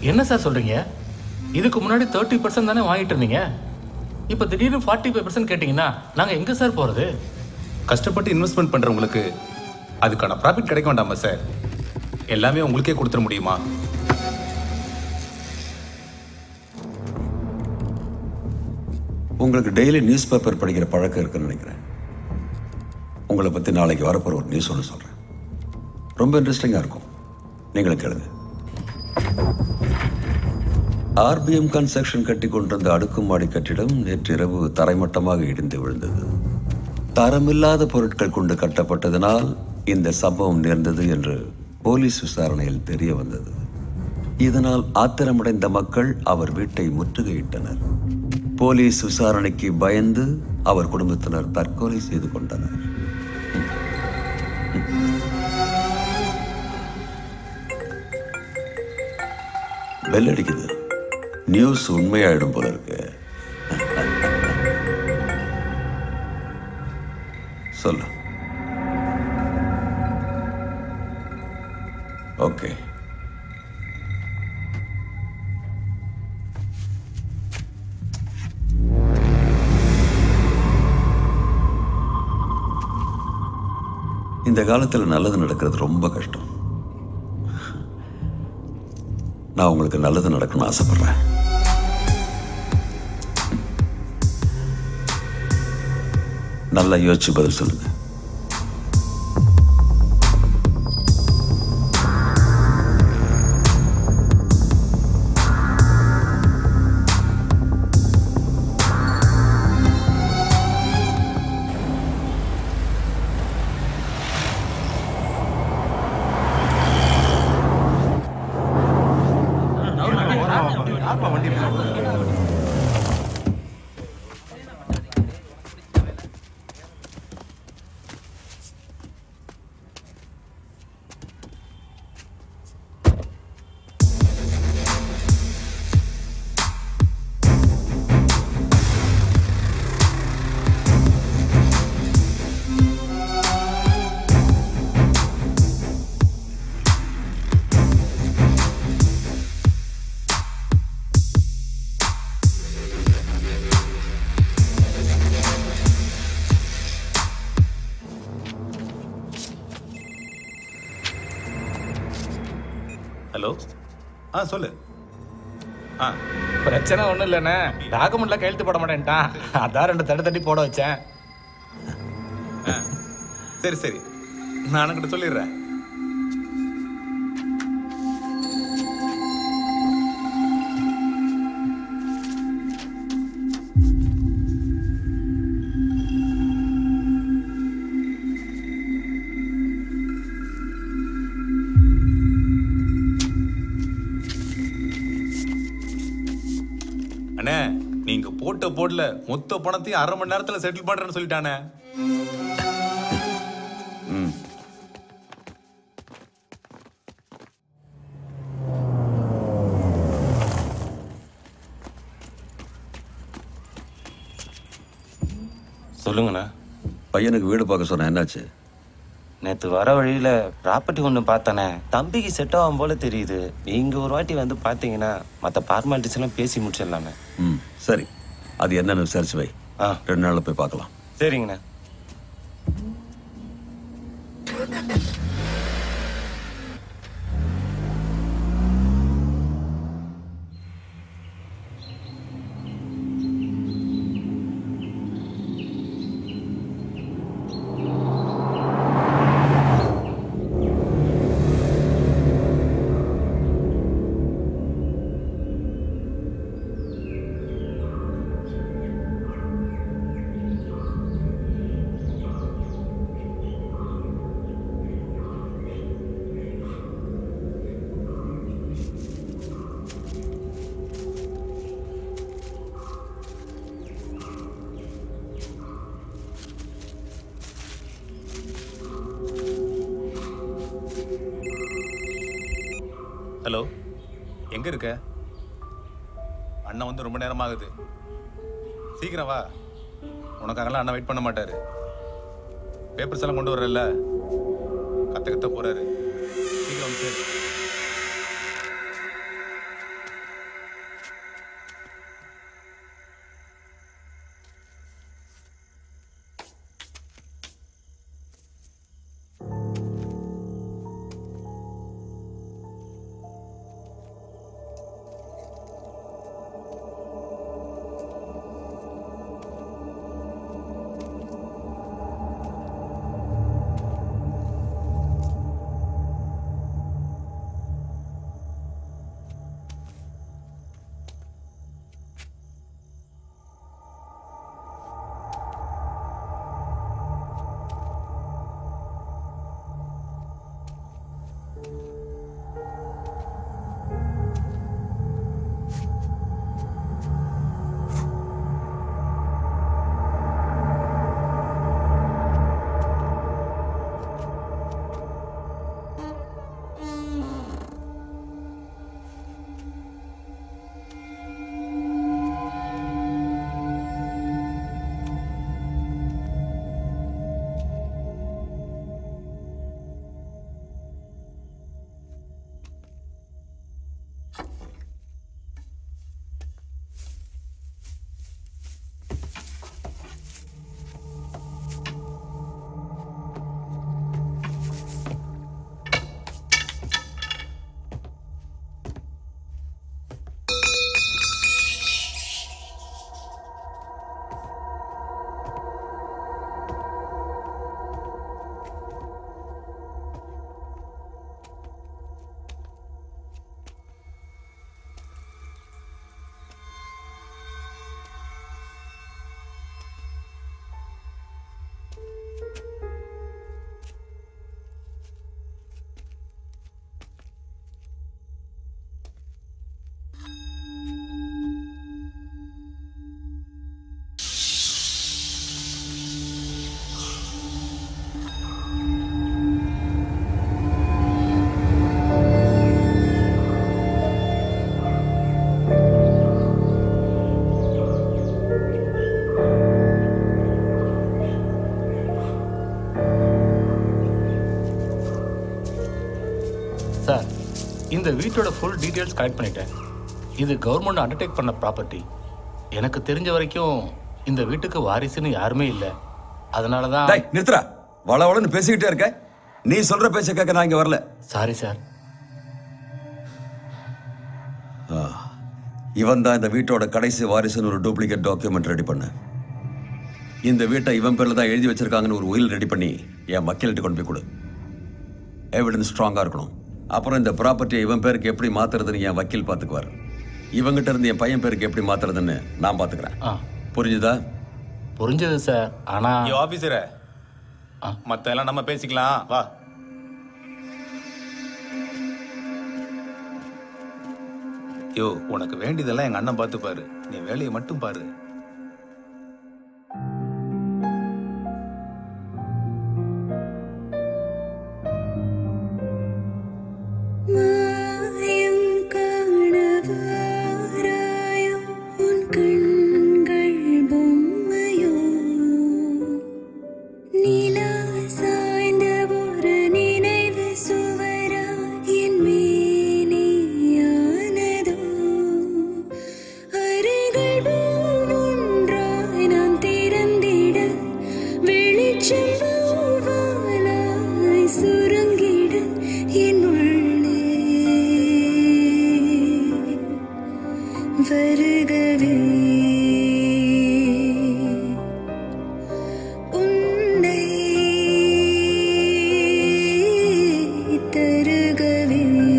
என்ன சார் சொல்றீங்க இதுக்கு முன்னாடி தேர்ட்டி பர்சன்ட் தானே வாங்கிட்டு இருந்தீங்க இப்போ திடீர்னு ஃபார்ட்டி ஃபைவ் பர்சன்ட் கேட்டிங்கன்னா நாங்கள் எங்கே சார் போகிறது கஷ்டப்பட்டு இன்வெஸ்ட்மெண்ட் பண்றவங்களுக்கு அதுக்கான ப்ராஃபிட் கிடைக்க வேண்டாமா சார் எல்லாமே உங்களுக்கே கொடுத்துட முடியுமா உங்களுக்கு டெய்லி நியூஸ் பேப்பர் படிக்கிற பழக்கம் இருக்குன்னு நினைக்கிறேன் உங்களை பற்றி நாளைக்கு வரப்போகிற ஒரு நியூஸ் ஒன்று சொல்கிறேன் ரொம்ப இன்ட்ரெஸ்டிங்காக இருக்கும் நீங்களும் கேளுங்க ஆர்பிஎம் கன்ஸ்ட்ரக்ஷன் கட்டி கொண்டிருந்த அடுக்குமாடி கட்டிடம் நேற்றிரவு தரைமட்டமாக இடிந்து விழுந்தது தரமில்லாத பொருட்கள் கொண்டு கட்டப்பட்டதனால் இந்த சம்பவம் நேர்ந்தது என்று போலீஸ் விசாரணையில் தெரிய வந்தது இதனால் ஆத்திரமடைந்த மக்கள் அவர் வீட்டை முற்றுகையிட்டனர் போலீஸ் விசாரணைக்கு பயந்து அவர் குடும்பத்தினர் தற்கொலை செய்து கொண்டனர் பெல் அடிக்குது நியூஸ் உண்மையாயிடும் போல இருக்கு சொல்லு ஓகே இந்த காலத்தில் நல்லது நடக்கிறது ரொம்ப கஷ்டம் நான் உங்களுக்கு நல்லது நடக்கணும்னு ஆசைப்படுறேன் நல்லா யோசிச்சு பதில் சொல்லுங்க ஹலோ ஆ சொல்லு ஆ பிரச்சனை ஒன்றும் இல்லைண்ணே டாக்குமெண்ட்ல கையெழுத்து போட மாட்டேன்ட்டான் அதான் ரெண்டு தட்டு தட்டி போட வச்சேன் சரி சரி நான் கிட்ட சொல்லிடுறேன் அண்ணே நீங்க போட்ட போடல மொத்த பணத்தையும் அரை மணி நேரத்துல செட்டில் பண்றேன்னு சொல்லிட்டானே ம் சொல்லுங்கண்ணா பையனுக்கு வீடு பார்க்க சொன்னேன் என்னாச்சு நேற்று வர வழியில் ப்ராப்பர்ட்டி ஒன்று பார்த்தனே தம்பிக்கு செட் ஆகும் போல தெரியுது நீங்கள் ஒரு வாட்டி வந்து பார்த்தீங்கன்னா மற்ற ஃபார்மாலிட்டிஸ் எல்லாம் பேசி முடிச்சிடலாமே ம் சரி அது என்னன்னு விசாரிச்சு வை ஆ ரெண்டு நாளில் போய் பார்க்கலாம் சரிங்கண்ணா ஹலோ எங்க இருக்க அண்ணன் வந்து ரொம்ப நேரம் ஆகுது சீக்கிரம் வா உனக்காகலாம் அண்ணன் வெயிட் பண்ண மாட்டாரு பேப்பர்ஸ் எல்லாம் கொண்டு வரல கத்த கத்த போறாரு சீக்கிரம் வந்து சேரு. இந்த வீட்டோட ஃபுல் டீட்டெயில்ஸ் கலெக்ட் பண்ணிட்டேன் இது கவர்மெண்ட் அண்டர்டேக் பண்ண ப்ராப்பர்ட்டி எனக்கு தெரிஞ்ச வரைக்கும் இந்த வீட்டுக்கு வாரிசுன்னு யாருமே இல்லை அதனால தான் டேய் நிறுத்துறா வள வளன்னு பேசிக்கிட்டே இருக்க நீ சொல்ற பேச்ச கேட்க நான் இங்க வரல சாரி சார் இவன் தான் இந்த வீட்டோட கடைசி வாரிசுன்னு ஒரு டூப்ளிகேட் டாக்குமெண்ட் ரெடி பண்ண இந்த வீட்டை இவன் பேர்ல தான் எழுதி வச்சிருக்காங்கன்னு ஒரு உயில் ரெடி பண்ணி என் மக்கள்கிட்ட கொண்டு போய் கொடு எவிடன்ஸ் ஸ்ட்ராங்கா இருக்கணும் அப்புறம் இந்த ப்ராப்பர்ட்டியை இவன் பேருக்கு எப்படி மாத்துறதுன்னு என் வக்கீல் பார்த்துக்குவார் இவங்கிட்ட இருந்து என் பையன் பேருக்கு எப்படி மாத்துறதுன்னு நான் பார்த்துக்கிறேன் ஆ புரிஞ்சுதா புரிஞ்சது சார் ஆனால் ஐயோ ஆபீசரே ஆ. மத்த எல்லாம் நம்ம பேசிக்கலாம் வா யோ உனக்கு வேண்டியதெல்லாம் எங்க அண்ணன் பார்த்து பாரு நீ வேலையை மட்டும் பாரு மாயம் காணவாராயோ உன் கண்கள் பொம்மையோ நிலா சாய்ந்த ஒரு நினைவு சுவரா என் மேனியானதோ அறைகள் ஒன்றாய் நாம் திறந்திட வெளிச்சம் பூவாலாய் சுருங்கிட என் உள்ளே வருகவே உன்னை தருகவே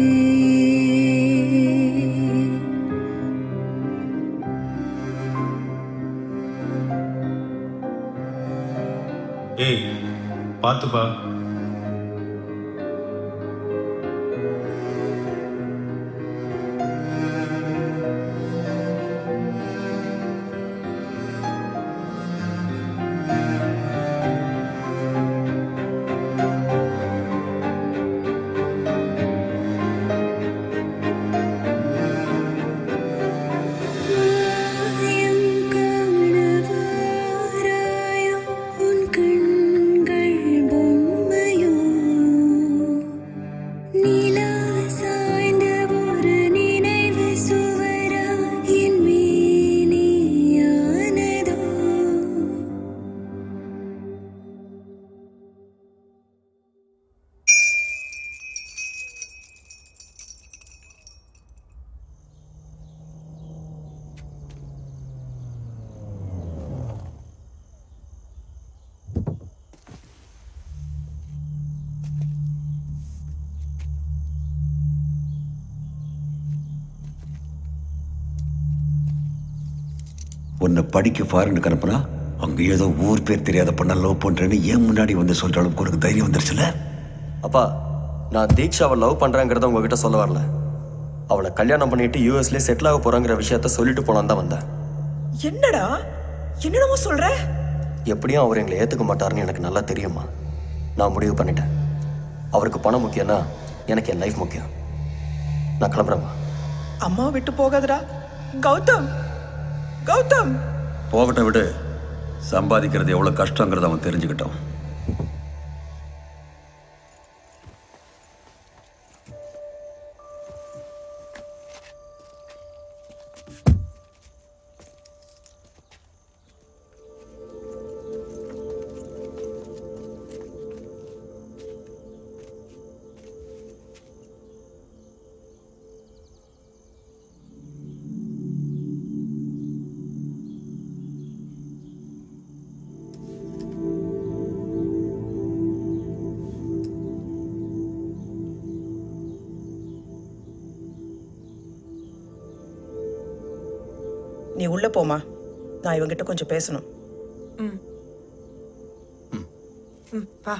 ஏய் பார்த்துப்பா மாயம் காணவாராயோ உன் கண்கள் பொம்மையோ நிலா சாய்ந்த ஒரு நினைவு சுவரா என் மேனியானதோ உன்னை படிக்க ஃபாரினுக்கு அனுப்புனா அங்க ஏதோ ஊர் பேர் தெரியாத பொண்ணை லவ் பண்றேன்னு ஏன் முன்னாடி வந்து சொல்ற அளவுக்கு உனக்கு தைரியம் வந்துருச்சுல அப்பா நான் தீக்ஷாவை லவ் பண்றேங்கிறத உங்ககிட்ட சொல்ல வரல அவளை கல்யாணம் பண்ணிட்டு யூஎஸ்ல செட்டில் ஆக போறேங்கிற விஷயத்த சொல்லிட்டு போலான்னு தான் வந்தேன் என்னடா என்னடமோ சொல்ற எப்படியும் அவர் எங்களை ஏத்துக்க மாட்டாருன்னு எனக்கு நல்லா தெரியுமா நான் முடிவு பண்ணிட்டேன் அவருக்கு பணம் முக்கியம்னா எனக்கு என் லைஃப் முக்கியம் நான் கிளம்புறேம்மா அம்மா விட்டு போகாதடா கௌதம் கௌதம் போகட்டும் விடு சம்பாதிக்கிறது எவ்வளவு கஷ்டங்கிறத அவன் தெரிஞ்சுக்கிட்டான் நீ உள்ள போமா நான் இவங்கிட்ட கொஞ்சம் பேசணும் ம் ம் வா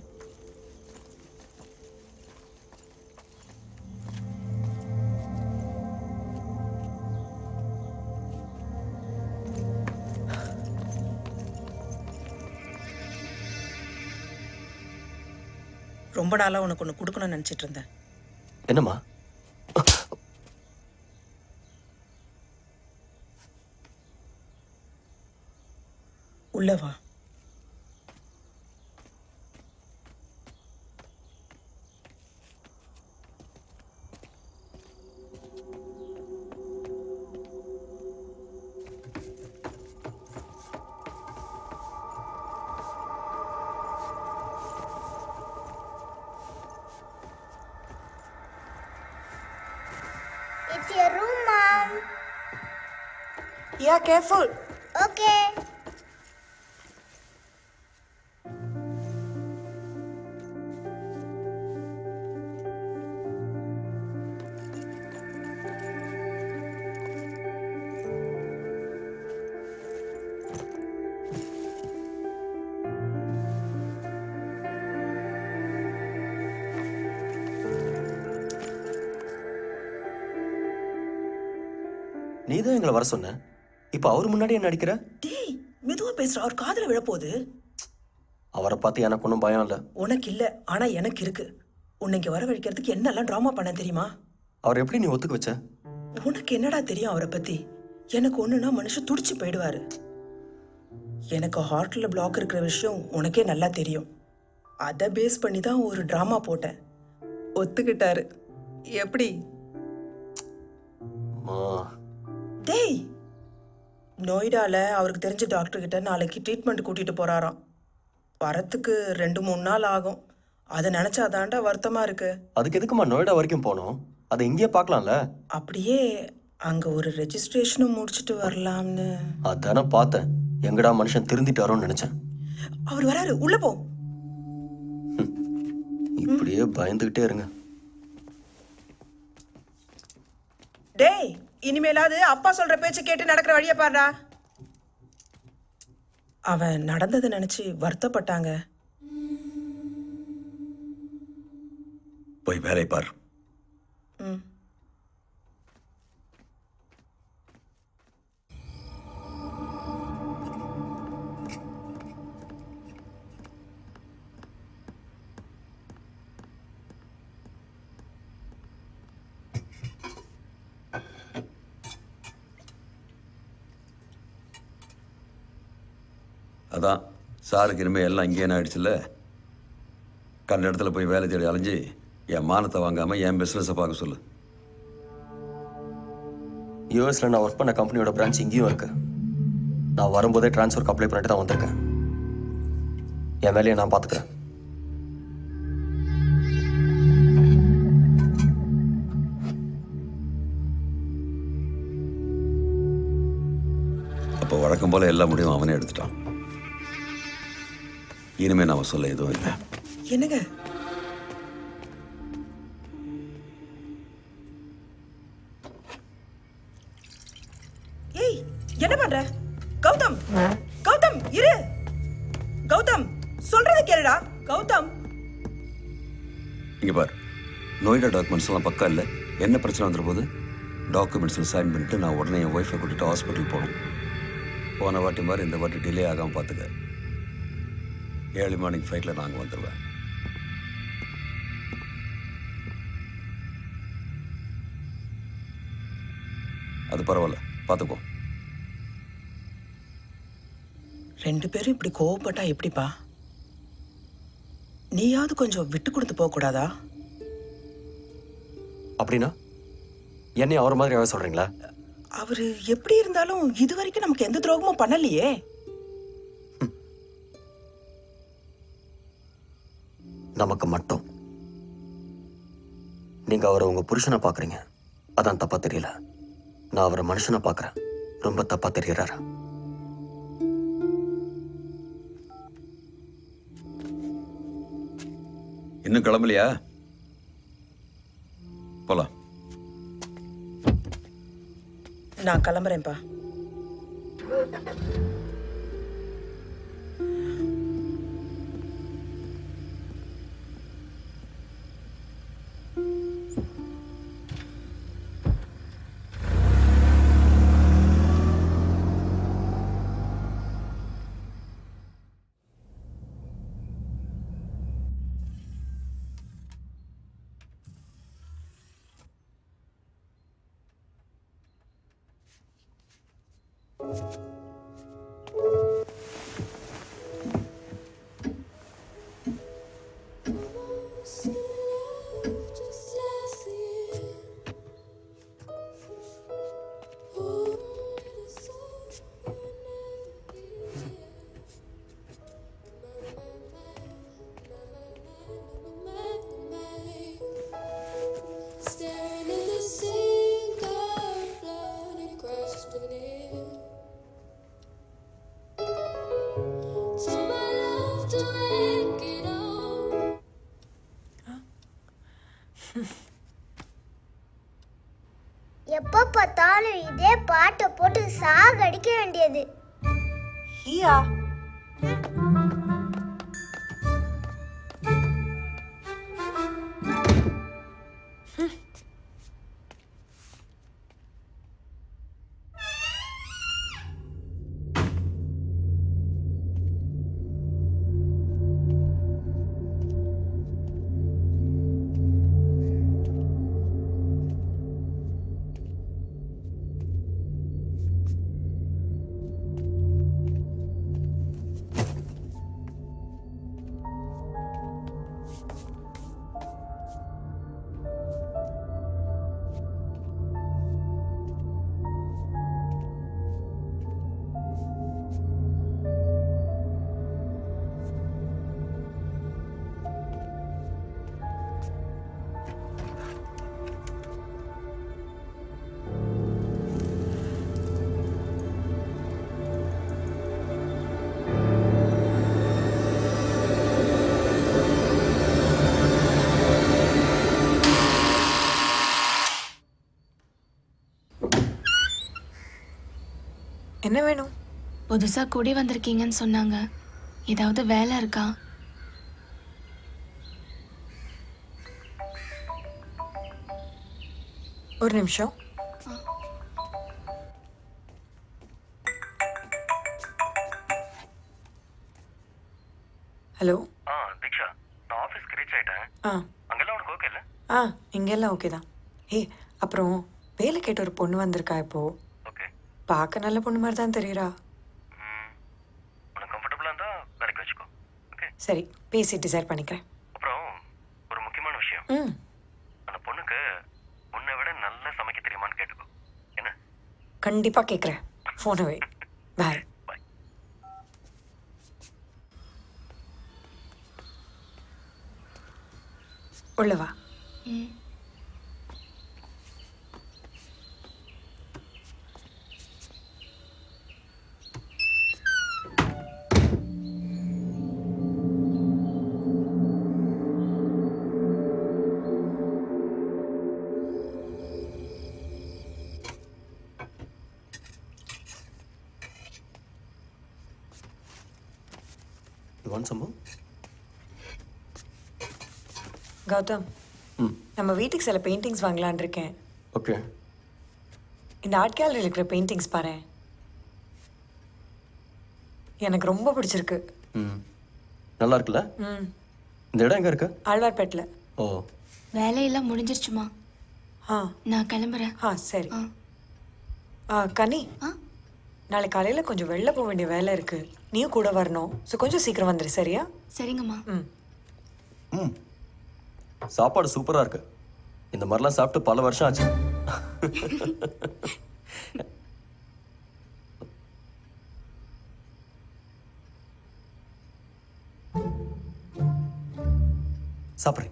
ரொம்ப நாளா உனக்கு ஒன்று கொடுக்கணும்னு நினச்சிட்டு இருந்தேன் என்னம்மா உள்ள வா It's your room, Mom. Yeah careful Okay. நீ தான் எங்களை வர சொன்ன இப்போ அவர் முன்னாடி என்ன நடிக்கிற டேய் மெதுவா பேசுற அவர் காதுல விழப்போகுது அவரை பார்த்து எனக்கு ஒன்றும் பயம் இல்லை உனக்கு இல்ல ஆனா எனக்கு இருக்கு உன்னை இங்க வரவழைக்கிறதுக்கு என்னெல்லாம் ட்ராமா பண்ண தெரியுமா அவர் எப்படி நீ ஒத்துக்க வச்ச உனக்கு என்னடா தெரியும் அவரை பத்தி எனக்கு ஒண்ணுனா மனுஷன் துடிச்சு போயிடுவாரு எனக்கு ஹார்ட்ல பிளாக் இருக்கிற விஷயம் உனக்கே நல்லா தெரியும் அதை பேஸ் பண்ணி தான் ஒரு ட்ராமா போட்டேன் ஒத்துக்கிட்டாரு எப்படி அம்மா டேய் நொய்டால அவருக்கு தெரிஞ்ச டாக்டர் கிட்ட நாளைக்கு ட்ரீட்மெண்ட் கூட்டிட்டு போறாராம் வரத்துக்கு ரெண்டு மூணு நாள் ஆகும் அதை நினைச்சாதாண்டா வருத்தமா இருக்கு அதுக்கு எதுக்குமா நொய்டா வரைக்கும் போனோம் அதை இங்கேயே பார்க்கலாம்ல அப்படியே அங்க ஒரு ரெஜிஸ்ட்ரேஷனும் முடிச்சிட்டு வரலாம்னு அதானே பார்த்தேன் எங்கடா மனுஷன் திருந்திட்டாரோன்னு நினைச்சேன் அவர் வராரு உள்ள போ இப்படியே பயந்துகிட்டே இருங்க டேய் இனிமேலாவது அப்பா சொல்ற பேச்சு கேட்டு நடக்கிற வழிய பாருடா அவன் நடந்ததை நினைச்சு வருத்தப்பட்டாங்க போய் வேலை பார் ம் அதான் சாருக்கு இனிமேல் எல்லாம் இங்கேயே ஆயிடுச்சுல்ல கண்ட இடத்துல போய் வேலை தேடி அலைஞ்சு என் மானத்தை வாங்காமல் என் பிஸ்னஸை பார்க்க சொல்லு யூஎஸ்ல நான் ஒர்க் பண்ண கம்பெனியோட பிரான்ச் இங்கேயும் இருக்கு நான் வரும்போதே ட்ரான்ஸ்ஃபருக்கு அப்ளை பண்ணிட்டு தான் வந்திருக்கேன் என் வேலையை நான் பார்த்துக்கிறேன் அப்போ வழக்கம் போல எல்லா முடிவும் அவனே எடுத்துட்டான் இனிமே நாம சொல்ல எதுவும் இல்லை என்னங்க ஏய் என்ன பண்ற கௌதம் கௌதம் இரு கௌதம் சொல்றத கேளுடா கௌதம் இங்க பார் நோய்டா டாக்குமெண்ட்ஸ் எல்லாம் பக்கா இல்லை என்ன பிரச்சனை வந்துட போகுது டாக்குமெண்ட்ஸில் சைன் பண்ணிட்டு நான் உடனே என் ஒய்ஃபை கூட்டிட்டு ஹாஸ்பிட்டல் போகணும் போன வாட்டி மாதிரி இந்த வாட்டி டிலே ஆகாமல் பார்த்துக்க ஏழு மார்னிங் ஃப்ளைட்டில் நாங்கள் வந்துடுவேன் அது பரவாயில்ல பார்த்துக்கோ ரெண்டு பேரும் இப்படி கோவப்பட்டா எப்படிப்பா நீயாவது கொஞ்சம் விட்டு கொடுத்து போக கூடாதா அப்படின்னா என்னையும் அவர் மாதிரி ஆக சொல்றீங்களா அவரு எப்படி இருந்தாலும் இது வரைக்கும் நமக்கு எந்த துரோகமும் பண்ணலையே நமக்கு மட்டும் நீங்க அவரை உங்க புருஷனை பாக்குறீங்க அதான் தப்பா தெரியல நான் அவரை மனுஷனை பார்க்கறேன் ரொம்ப தப்பா தெரியறாரு இன்னும் கிளம்பலையா போலாம் நான் கிளம்புறேன்ப்பா Staring at the sink பார்த்தாலும் இதே பாட்டை போட்டு சாகடிக்க வேண்டியது ஹியா என்ன வேணும் புதுசா கூடி வந்திருக்கீங்கன்னு சொன்னாங்க ஏதாவது வேலை இருக்கா ஒரு நிமிஷம் ஹலோ ஆ தீக்ஷா நான் ஆஃபீஸ்க்கு ரீச் ஆயிட்டேன் ஆ அங்கெல்லாம் உனக்கு ஓகே இல்லை ஆ இங்கெல்லாம் ஓகே தான் ஏய் அப்புறம் வேலை கேட்ட ஒரு பொண்ணு வந்திருக்கா இப்போ ஓகே பார்க்க நல்ல பொண்ணு மாதிரி தான் தெரியுறா உனக்கு கம்ஃபர்டபுளாக இருந்தால் வேலைக்கு வச்சுக்கோ ஓகே சரி பேசி டிசைட் பண்ணிக்கிறேன் அப்புறம் ஒரு முக்கியமான விஷயம் ம் அந்த பொண்ணுக்கு உன்னை விட நல்லா சமைக்க தெரியுமான்னு கேட்டுக்கோ என்ன கண்டிப்பாக கேட்குறேன் ஃபோனை வை பாய் பாய் உள்ள வா ம் யூ வாண்ட் சம்பவம் கௌதம் ம் நம்ம வீட்டுக்கு சில பெயிண்டிங்ஸ் வாங்கலான் இருக்கேன் ஓகே இந்த ஆர்ட் கேலரி இருக்கிற பெயிண்டிங்ஸ் பாரு எனக்கு ரொம்ப பிடிச்சிருக்கு ம் நல்லா இருக்குல்ல ம் இந்த இடம் எங்கே இருக்கு ஆழ்வார்பேட்டில் ஓ வேலையெல்லாம் முடிஞ்சிருச்சுமா ஆ நான் கிளம்புறேன் ஆ சரி ஆ ஆ கனி ஆ நாளை காலையில் கொஞ்சம் வெளில போக வேண்டிய வேலை இருக்கு நீயும் கூட வரணும் ஸோ கொஞ்சம் சீக்கிரம் வந்துரு சரியா சரிங்கம்மா ம் ம் சாப்பாடு சூப்பராக இருக்கு இந்த மாதிரிலாம் சாப்பிட்டு பல வருஷம் ஆச்சு சாப்பிட்றேன்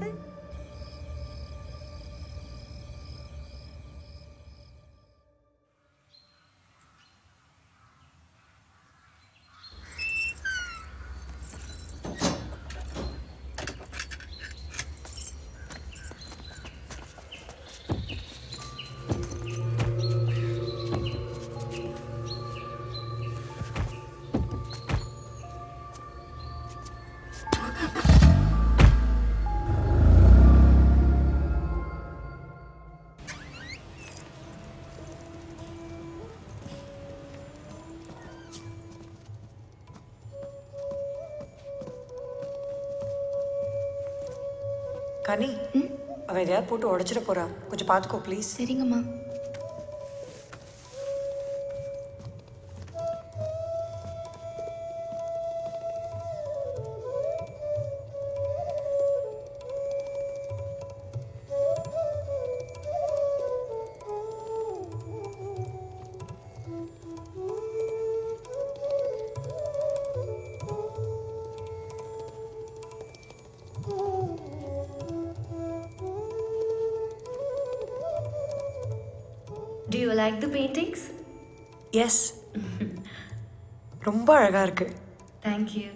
கனி அவ எதையாவது போட்டு உடைச்சிட போறா கொஞ்சம் பார்த்துக்கோ ப்ளீஸ் சரிங்கம்மா Do you like the paintings? Yes ரொம்ப அழகா இருக்கு Thank you.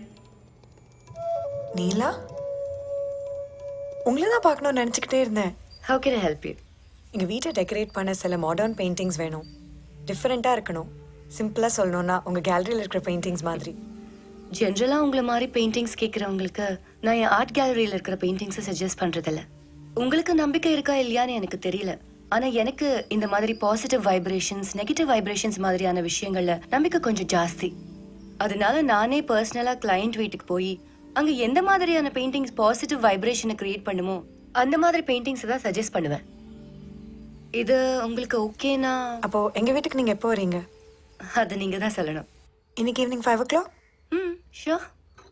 நீலா உங்களை தான் பார்க்கணும்னு நினச்சிக்கிட்டே இருந்தேன் How can I help you? எங்கள் வீட்டை டெக்கரேட் பண்ண சில மாடர்ன் பெயிண்டிங்ஸ் வேணும் டிஃப்ரெண்ட்டாக இருக்கணும் சிம்பிளாக சொல்லணும்னா உங்கள் கேலரியில் இருக்கிற பெயிண்டிங்ஸ் மாதிரி ஜென்ரலாக உங்களை மாதிரி பெயிண்டிங்ஸ் கேட்குறவங்களுக்கு நான் என் ஆர்ட் கேலரியில் இருக்கிற பெயிண்டிங்ஸை சஜஸ்ட் பண்ணுறதில்ல உங்களுக்கு நம்பிக்கை இருக்கா இல்லையான்னு எனக்கு தெரியல ஆனால் எனக்கு இந்த மாதிரி பாசிட்டிவ் வைப்ரேஷன்ஸ் நெகட்டிவ் வைப்ரேஷன்ஸ் மாதிரியான விஷயங்கள்ல நம்பிக்கை கொஞ்சம் ஜாஸ்தி அதனால நானே பர்சனலாக கிளையண்ட் வீட்டுக்கு போய் அங்கே எந்த மாதிரியான பெயிண்டிங்ஸ் பாசிட்டிவ் வைப்ரேஷனை கிரியேட் பண்ணுமோ அந்த மாதிரி பெயிண்டிங்ஸ் தான் சஜஸ்ட் பண்ணுவேன் இது உங்களுக்கு ஓகேனா அப்போது எங்கள் வீட்டுக்கு நீங்கள் எப்போ வரீங்க அது நீங்கள் தான் சொல்லணும் இன்னைக்கு evening five o'clock hmm sure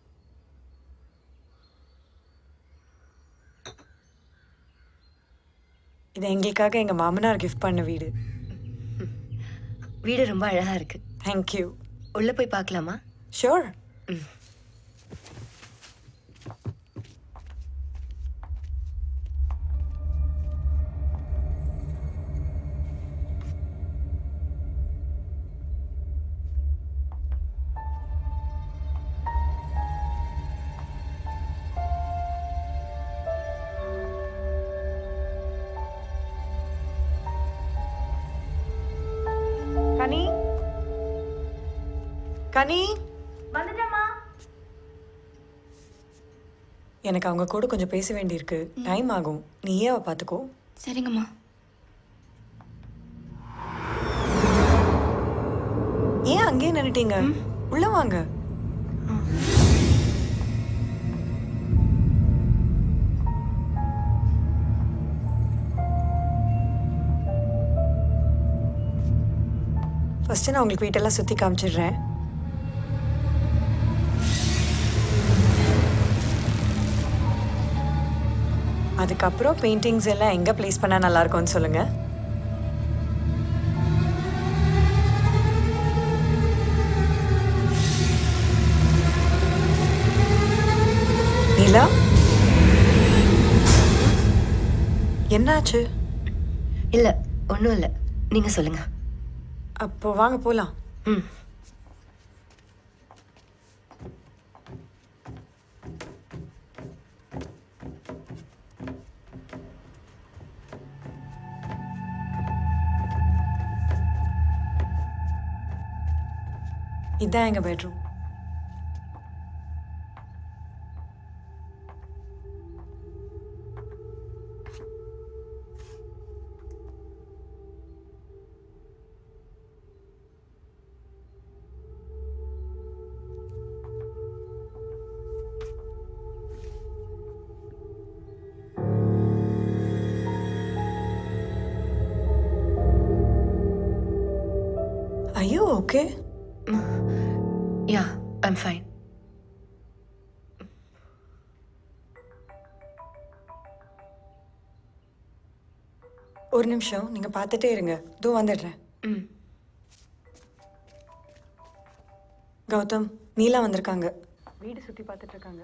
இது எங்களுக்காக எங்கள் மாமனார் கிஃப்ட் பண்ண வீடு வீடு ரொம்ப அழகா இருக்கு தேங்க்யூ உள்ள போய் பார்க்கலாமா ஷோர் கனி கனி வந்துட்டேம்மா எனக்கு அவங்க கூட கொஞ்சம் பேச வேண்டியிருக்கு டைம் ஆகும் நீயே அவ பார்த்துக்கோ சரிங்கம்மா ஏன் அங்கேயே நின்னுட்டீங்க உள்ள வாங்க ஃபர்ஸ்ட் நான் உங்களுக்கு வீட்டெல்லாம் சுற்றி காமிச்சிடுறேன் அதுக்கப்புறம் பெயிண்டிங்ஸ் எல்லாம் எங்கே ப்ளேஸ் பண்ணால் நல்லா இருக்கும்னு சொல்லுங்க நீலா என்னாச்சு இல்ல ஒன்றும் இல்லை நீங்க சொல்லுங்க அப்போ வாங்க போலாம் ம் இதான் எங்க பெட்ரூம் ஐயோ ஓகே யா ஐம் ஃபைன் ஒரு நிமிஷம் நீங்க பார்த்துட்டே இருங்க இதோ வந்துடுறேன் ம் கௌதம் நீலா வந்திருக்காங்க வீடு சுத்தி பார்த்துட்டு இருக்காங்க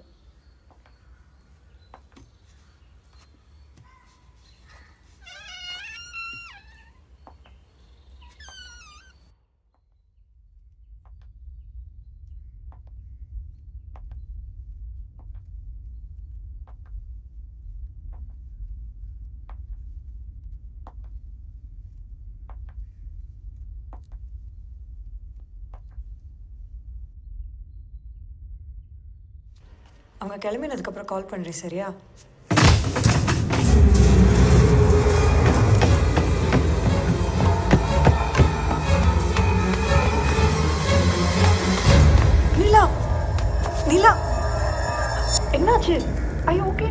அவங்க கிளம்பினதுக்கப்புறம் கால் பண்ணுறேன் சரியா நீலா நீலா என்னாச்சு ஐயோ ஓகே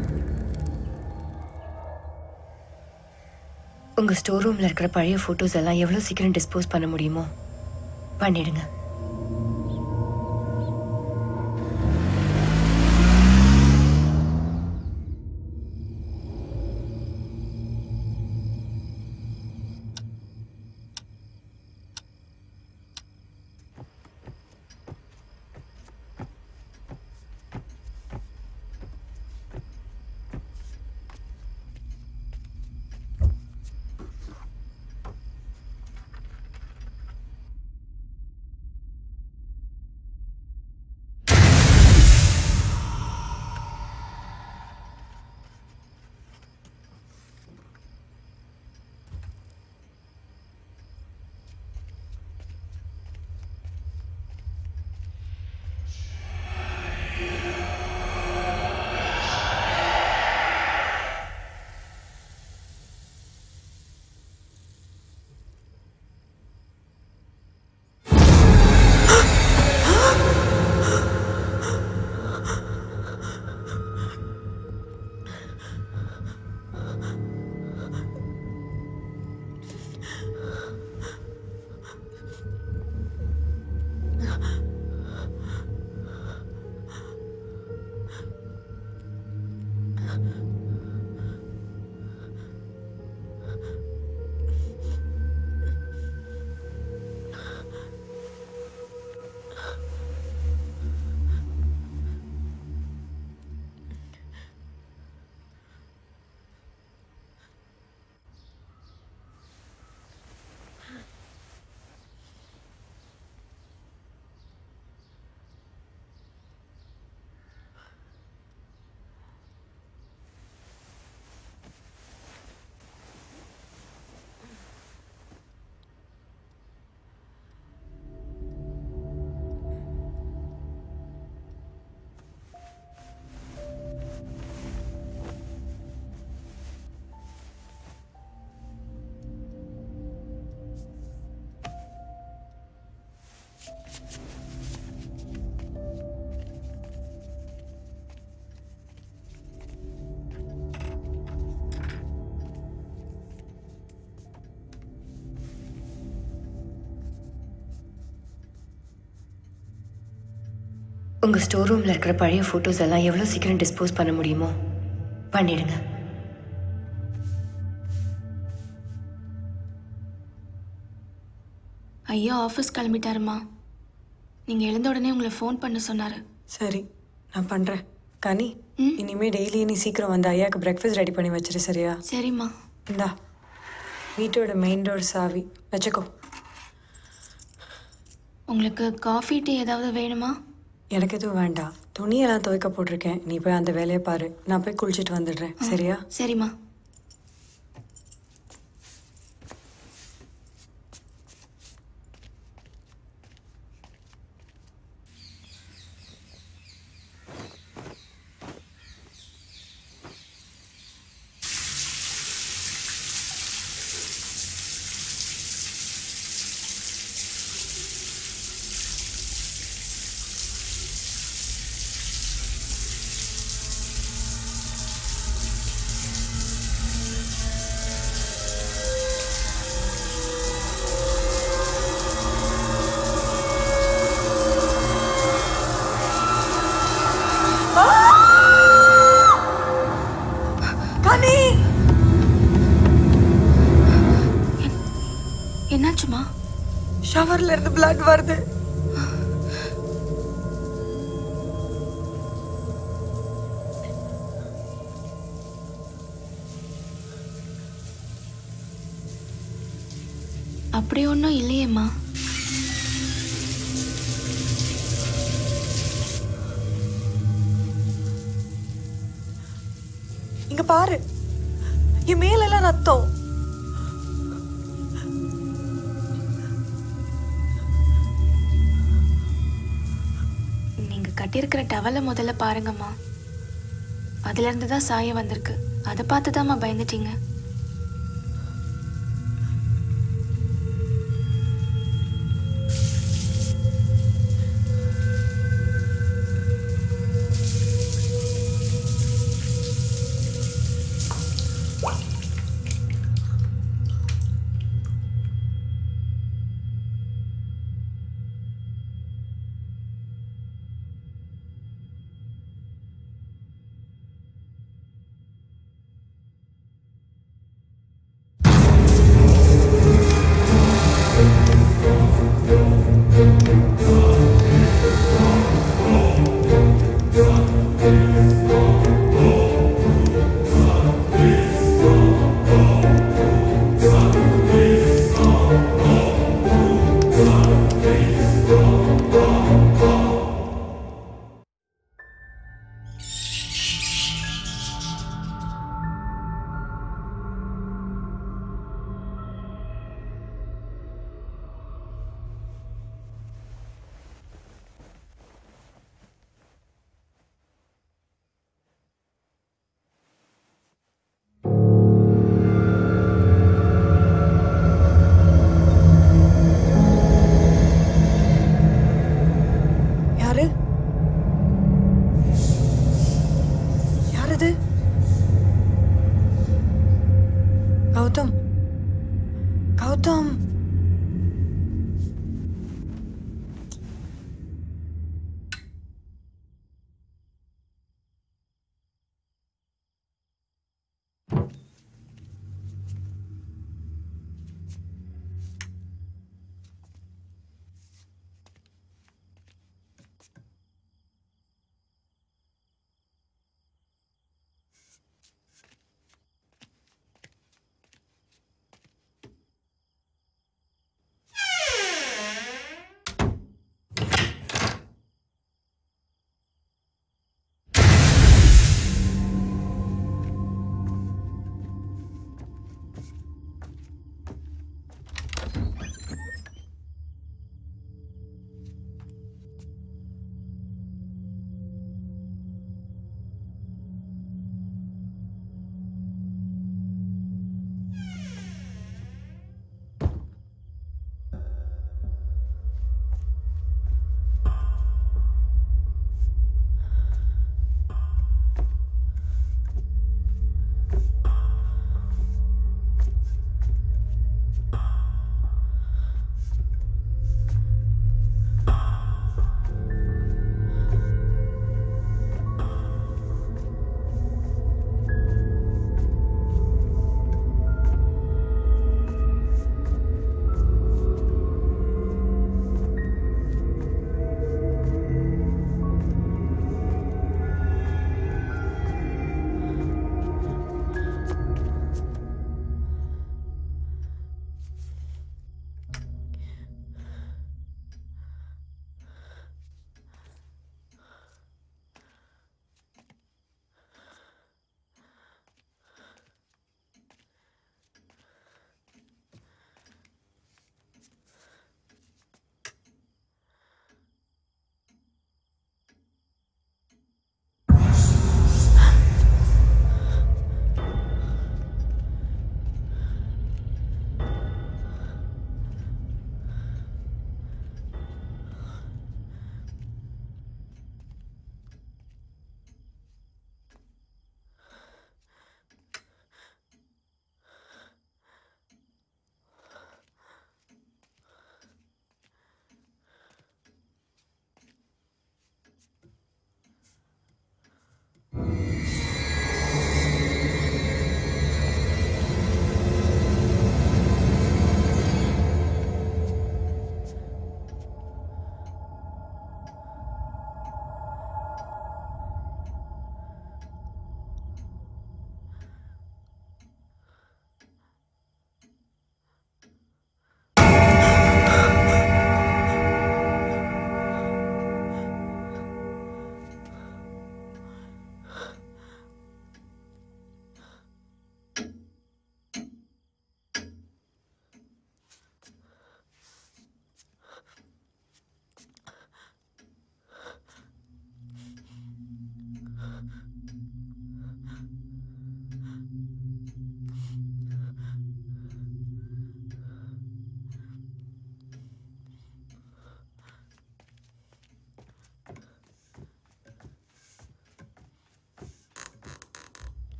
உங்க ஸ்டோர் ரூம்ல இருக்கிற பழைய போட்டோஸ் எல்லாம் எவ்வளவு சீக்கிரம் டிஸ்போஸ் பண்ண முடியுமோ பண்ணிடுங்க உங்க ஸ்டோர் ரூம்ல இருக்கிற பழைய போட்டோஸ் எல்லாம் எவ்வளவு சீக்கிரம் டிஸ்போஸ் பண்ண முடியுமோ பண்ணிடுங்க ஐயா ஆஃபீஸ் கிளம்பிட்டாருமா நீங்க எழுந்த உடனே உங்களை ஃபோன் பண்ண சொன்னாரு சரி நான் பண்றேன் கனி இனிமே டெய்லி நீ சீக்கிரம் வந்து ஐயாக்கு பிரேக்ஃபாஸ்ட் ரெடி பண்ணி வச்சிரு சரியா சரிம்மா இந்தா வீட்டோட மெயின் டோர் சாவி வச்சுக்கோ உங்களுக்கு காஃபி டீ ஏதாவது வேணுமா எனக்கு எதுவும் வேண்டாம் துணியெல்லாம் துவைக்க போட்டிருக்கேன் நீ போய் அந்த வேலையை பாரு நான் போய் குளிச்சிட்டு வந்துடுறேன் சரியா சரிம்மா கனி என்னாச்சுமா ஷவர்ல இருந்து பிளட் வருது அப்படி ஒன்றும் இல்லையேம்மா இங்க பாரு என் மேலெல்லாம் ரத்தம் நீங்க கட்டியிருக்கிற டவலை முதல்ல பாருங்கம்மா அதுல இருந்து தான் சாயம் வந்திருக்கு அதை பார்த்து தாம்மா பயந்துட்டீங்க யாரு யார் இது கௌதம் கௌதம்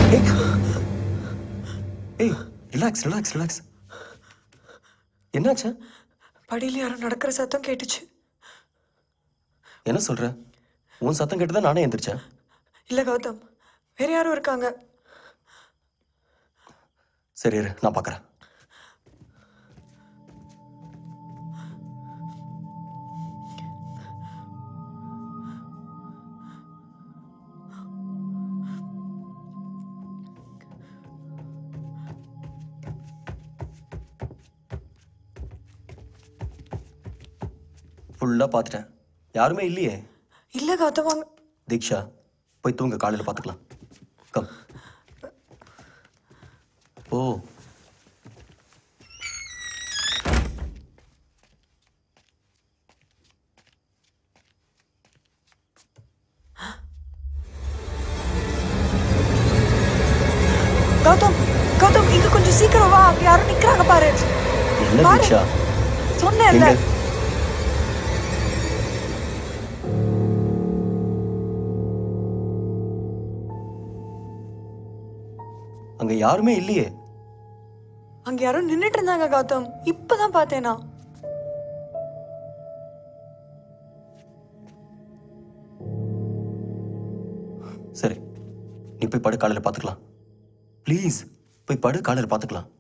ஏய் ரிலாக்ஸ் ரிலாக்ஸ் ரிலாக்ஸ் என்னாச்சு படியில் யாரும் நடக்கிற சத்தம் கேட்டுச்சு என்ன சொல்ற உன் சத்தம் கேட்டு தான் நானே எந்திரிச்சேன் இல்லை கௌதம் வேற யாரும் இருக்காங்க சரி இரு நான் பார்க்குறேன் ஃபுல்லாக பார்த்துட்டேன் யாருமே இல்லையே இல்லை கௌதம் அவங்க தீக்ஷா போய் தூங்க காலையில் பார்த்துக்கலாம் கம் ஓ கௌதம் கௌதம் இங்க கொஞ்சம் சீக்கிரம் வா அங்க யாரும் நிக்கிறாங்க பாரு என்ன பாரு. தீக்ஷா சொன்னேன்ல எங்க? அங்க யாருமே இல்லையே அங்க யாரும் நின்னுட்டு இருந்தாங்க கௌதம் இப்பதான் பார்த்தேனா சரி நீ போய் படு காலையில் பார்த்துக்கலாம் ப்ளீஸ் போய் படு காலையில் பார்த்துக்கலாம்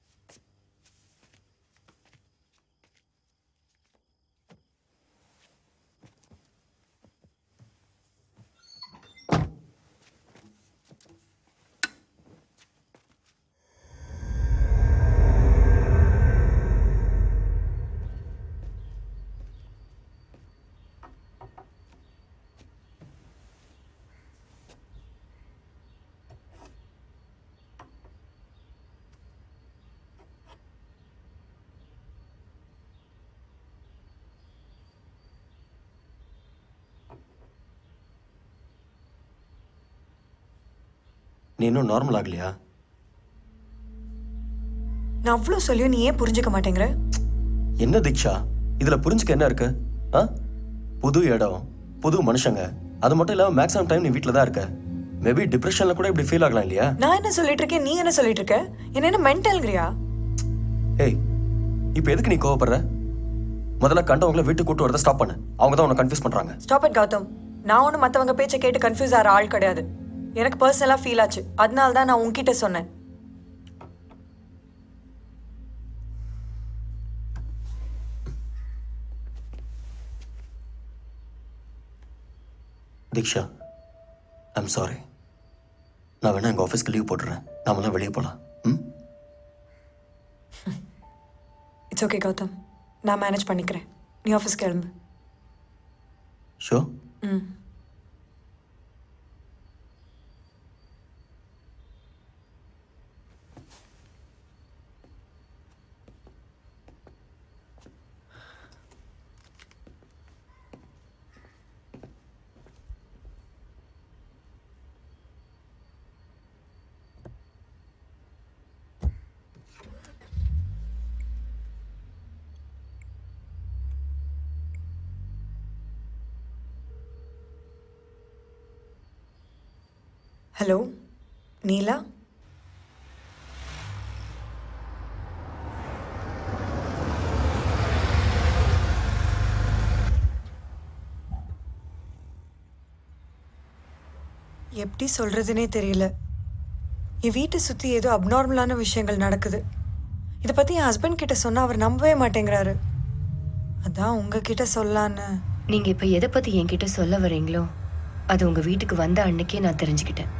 நீ இன்னும் நார்மல் ஆகலையா நான் அவ்வளவு சொல்லியும் நீ ஏன் புரிஞ்சுக்க மாட்டேங்கிற என்ன தீக்ஷா இதுல புரிஞ்சுக்க என்ன இருக்கு ஆ புது இடம் புது மனுஷங்க அது மட்டும் இல்லாம மேக்ஸிமம் டைம் நீ வீட்டில் தான் இருக்க மேபி டிப்ரெஷன்ல கூட இப்படி ஃபீல் ஆகலாம் இல்லையா நான் என்ன சொல்லிட்டு இருக்கேன் நீ என்ன சொல்லிட்டு இருக்க என்ன என்ன மென்டல்ங்கிறியா ஏய் இப்போ எதுக்கு நீ கோவப்படுற முதல்ல கண்டவங்கள வீட்டுக்கு கூட்டு வரத ஸ்டாப் பண்ணு அவங்க தான் உன்னை கன்ஃபியூஸ் பண்றாங்க ஸ்டாப் இட் கௌதம் நான் ஒன்றும் மற்றவங்க பேச்சை கேட்டு கன்ஃபியூஸ் ஆகிற ஆள் கிடையாது எனக்கு பர்சனலாக ஃபீல் ஆச்சு அதனால தான் நான் உன்கிட்ட சொன்னேன் தீக்ஷா ஐம் சாரி நான் வேணா எங்கள் ஆஃபீஸ்க்கு லீவ் போட்டுறேன் நாமெல்லாம் வெளியே போகலாம் ம் இட்ஸ் ஓகே கௌதம் நான் மேனேஜ் பண்ணிக்கிறேன் நீ ஆஃபீஸ் கிளம்பு ஷோ ம் ஹலோ நீலா எப்படி சொல்றதுனே தெரியல என் வீட்டை சுத்தி ஏதோ அப்நார்மலான விஷயங்கள் நடக்குது இதை பத்தி என் ஹஸ்பண்ட் கிட்ட சொன்னா அவர் நம்பவே மாட்டேங்கிறாரு அதான் உங்ககிட்ட சொல்லான்னு நீங்க இப்ப எதை பத்தி என்கிட்ட சொல்ல வரீங்களோ அது உங்க வீட்டுக்கு வந்த அன்னைக்கே நான் தெரிஞ்சுக்கிட்டேன்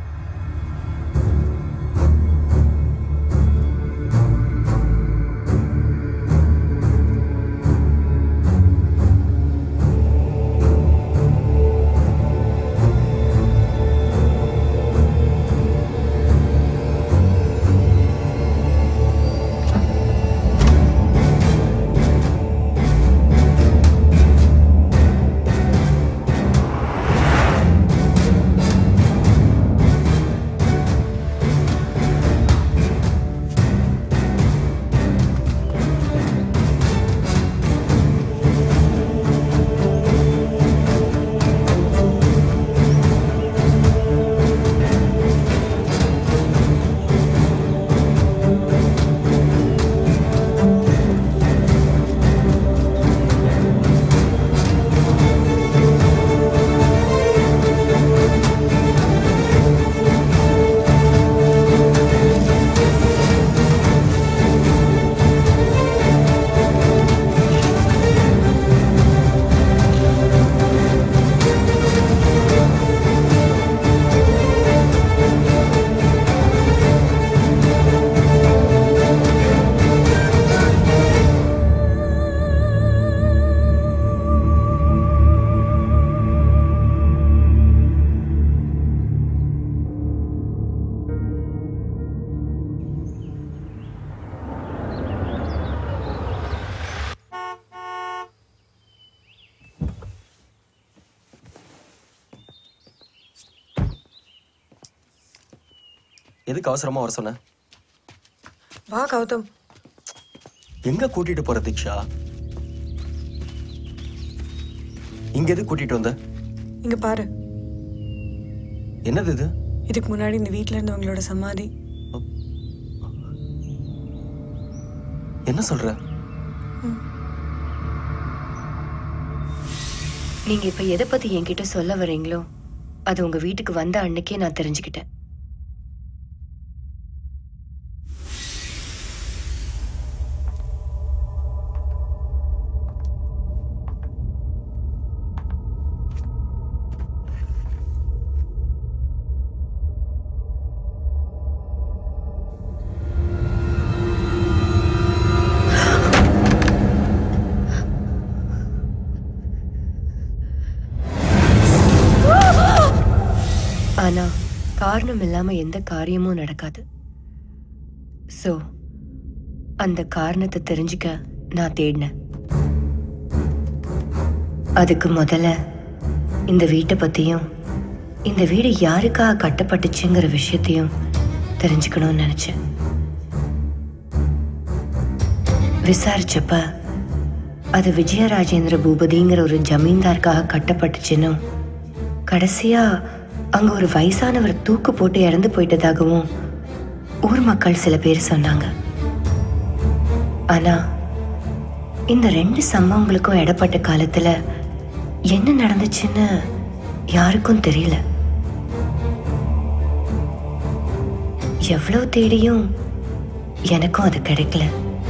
எதுக்கு அவசரமா வர சொன்ன வா கௌதம் எங்க கூட்டிட்டு போற தீக்ஷா இங்க எது கூட்டிட்டு வந்த இங்க பாரு என்னது இது இதுக்கு முன்னாடி இந்த வீட்ல இருந்தவங்களோட சமாதி என்ன சொல்ற நீங்க இப்ப எதை பத்தி என்கிட்ட சொல்ல வரீங்களோ அது உங்க வீட்டுக்கு வந்த அன்னைக்கே நான் தெரிஞ்சுக்கிட்டேன் ஆனா காரணம் இல்லாம எந்த காரியமும் நடக்காது சோ அந்த காரணத்தை தெரிஞ்சுக்க நான் தேடினேன் அதுக்கு முதல்ல இந்த வீட்டை பத்தியும் இந்த வீடு யாருக்காக கட்டப்பட்டுச்சுங்கிற விஷயத்தையும் தெரிஞ்சுக்கணும்னு நினைச்சேன் விசாரிச்சப்ப அது விஜயராஜேந்திர பூபதிங்கிற ஒரு ஜமீன்தாருக்காக கட்டப்பட்டுச்சுன்னும் கடைசியா அங்க ஒரு வயசானவர் தூக்கு போட்டு இறந்து போயிட்டதாகவும் ஊர் மக்கள் சில பேர் சொன்னாங்க ஆனா இந்த ரெண்டு சம்பவங்களுக்கும் இடப்பட்ட காலத்துல என்ன நடந்துச்சுன்னு யாருக்கும் தெரியல எவ்வளவு தேடியும் எனக்கும் அது கிடைக்கல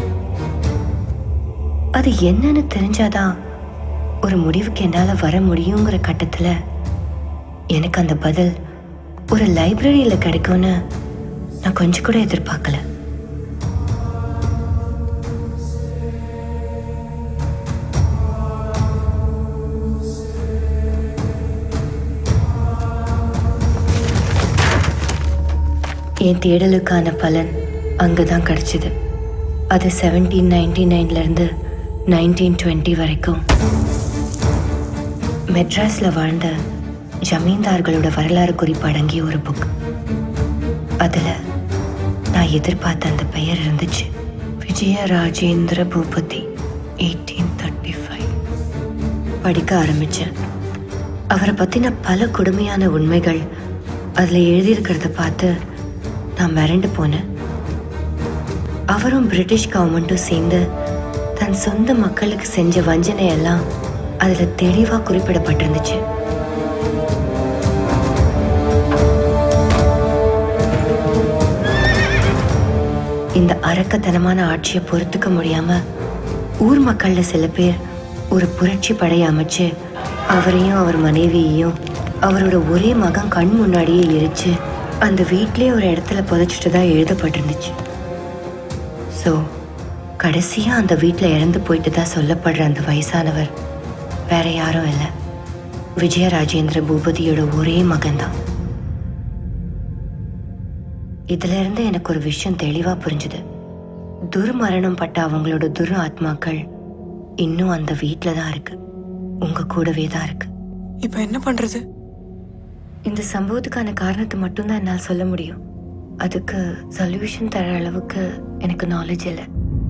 அது என்னன்னு தெரிஞ்சாதான் ஒரு முடிவுக்கு என்னால வர முடியுங்கிற கட்டத்துல எனக்கு அந்த பதில் ஒரு லைப்ரரியில கிடைக்கும்னு நான் கொஞ்சம் கூட எதிர்பார்க்கல என் தேடலுக்கான பலன் அங்கதான் கிடைச்சது அது செவன்டீன் நைன்டி நைன்லேருந்து நைன்டீன் டுவெண்ட்டி வரைக்கும் மெட்ராஸில் வாழ்ந்த ஜமீன்தார்களோட வரலாறு குறிப்பு அடங்கிய ஒரு புக் அதில் நான் எதிர்பார்த்த அந்த பெயர் இருந்துச்சு Vijaya Rajendra Bhupathi eighteen thirty five படிக்க ஆரம்பித்தேன் அவரை பற்றின பல கொடுமையான உண்மைகள் அதில் எழுதியிருக்கிறத பார்த்து நான் மிரண்டு போனேன் அவரும் பிரிட்டிஷ் கவர்மெண்ட்டும் சேர்ந்து தன் சொந்த மக்களுக்கு செஞ்ச வஞ்சனை எல்லாம் அதில் தெளிவாக குறிப்பிடப்பட்டிருந்துச்சு இந்த அரக்கத்தனமான ஆட்சியை பொறுத்துக்க முடியாம ஊர் மக்கள்ல சில பேர் ஒரு புரட்சி படையை அமைச்சு அவரையும் அவர் மனைவியையும் அவரோட ஒரே மகன் கண் முன்னாடியே எரிச்சு அந்த வீட்லயே ஒரு இடத்துல புதைச்சிட்டு தான் எழுதப்பட்டிருந்துச்சு ஸோ கடைசியா அந்த வீட்டில் இறந்து போயிட்டு தான் சொல்லப்படுற அந்த வயசானவர் வேற யாரும் இல்லை விஜய ராஜேந்திர பூபதியோட ஒரே மகன்தான் இதுல இருந்து எனக்கு ஒரு விஷயம் தெளிவா புரிஞ்சுது துர்மரணம் பட்ட அவங்களோட துர் ஆத்மாக்கள் இன்னும் அந்த வீட்டில தான் இருக்கு உங்க கூடவே தான் இருக்கு இப்போ என்ன பண்றது இந்த சம்பவத்துக்கான காரணத்தை மட்டும்தான் என்னால் சொல்ல முடியும் அதுக்கு சொல்யூஷன் தர அளவுக்கு எனக்கு நாலேஜ் இல்லை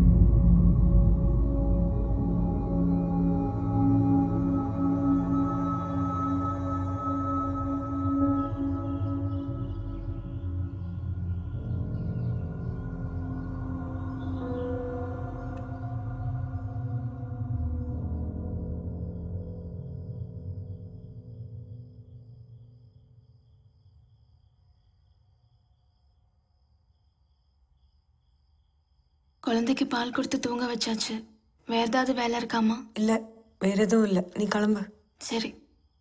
குழந்தைக்கு பால் கொடுத்து தூங்க வச்சாச்சு வேற ஏதாவது வேலை இருக்காமா இல்ல வேற எதுவும் இல்ல நீ கிளம்பு சரி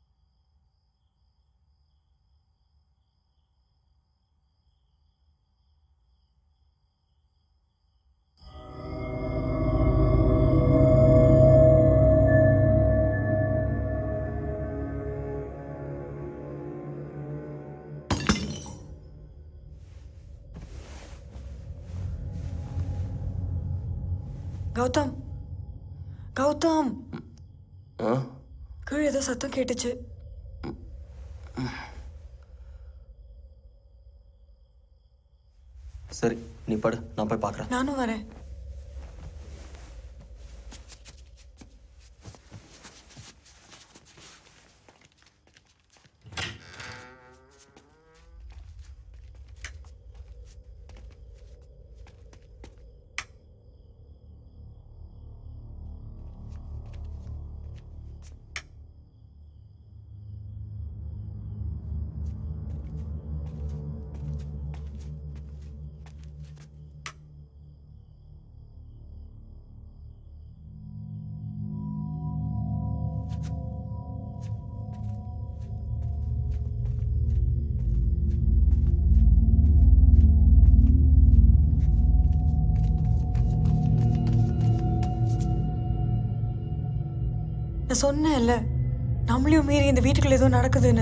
கௌதம் கௌதம் ஆ கீழே ஏதோ சத்தம் கேட்டுச்சு சரி நீ படு நான் போய் பார்க்குறேன் நானும் வரேன் நான் சொன்னேன்ல நம்மளையும் மீறி இந்த வீட்டுக்குள்ள ஏதோ நடக்குதுன்னு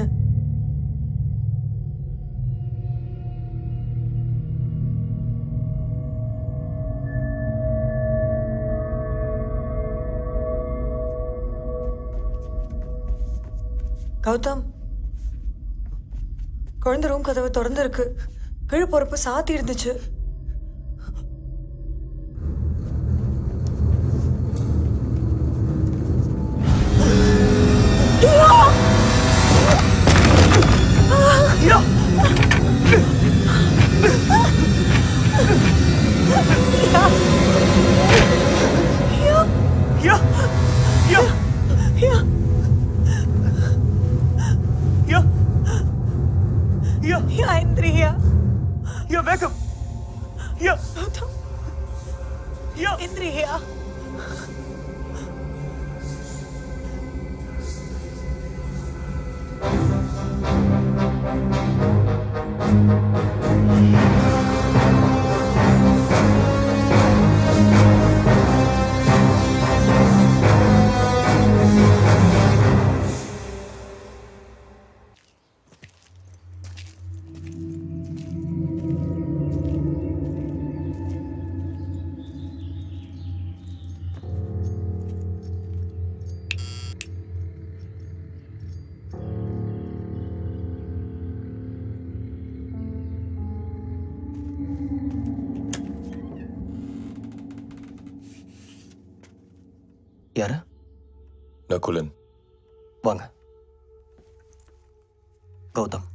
கௌதம் குழந்தை ரூம் கதவு திறந்து இருக்கு கீழ் பொறுப்பு சாத்தி இருந்துச்சு Ja, Indriya. Ja, wake up. Ja. Ja. Indriya. யாரு நகுலன் வாங்க கௌதம்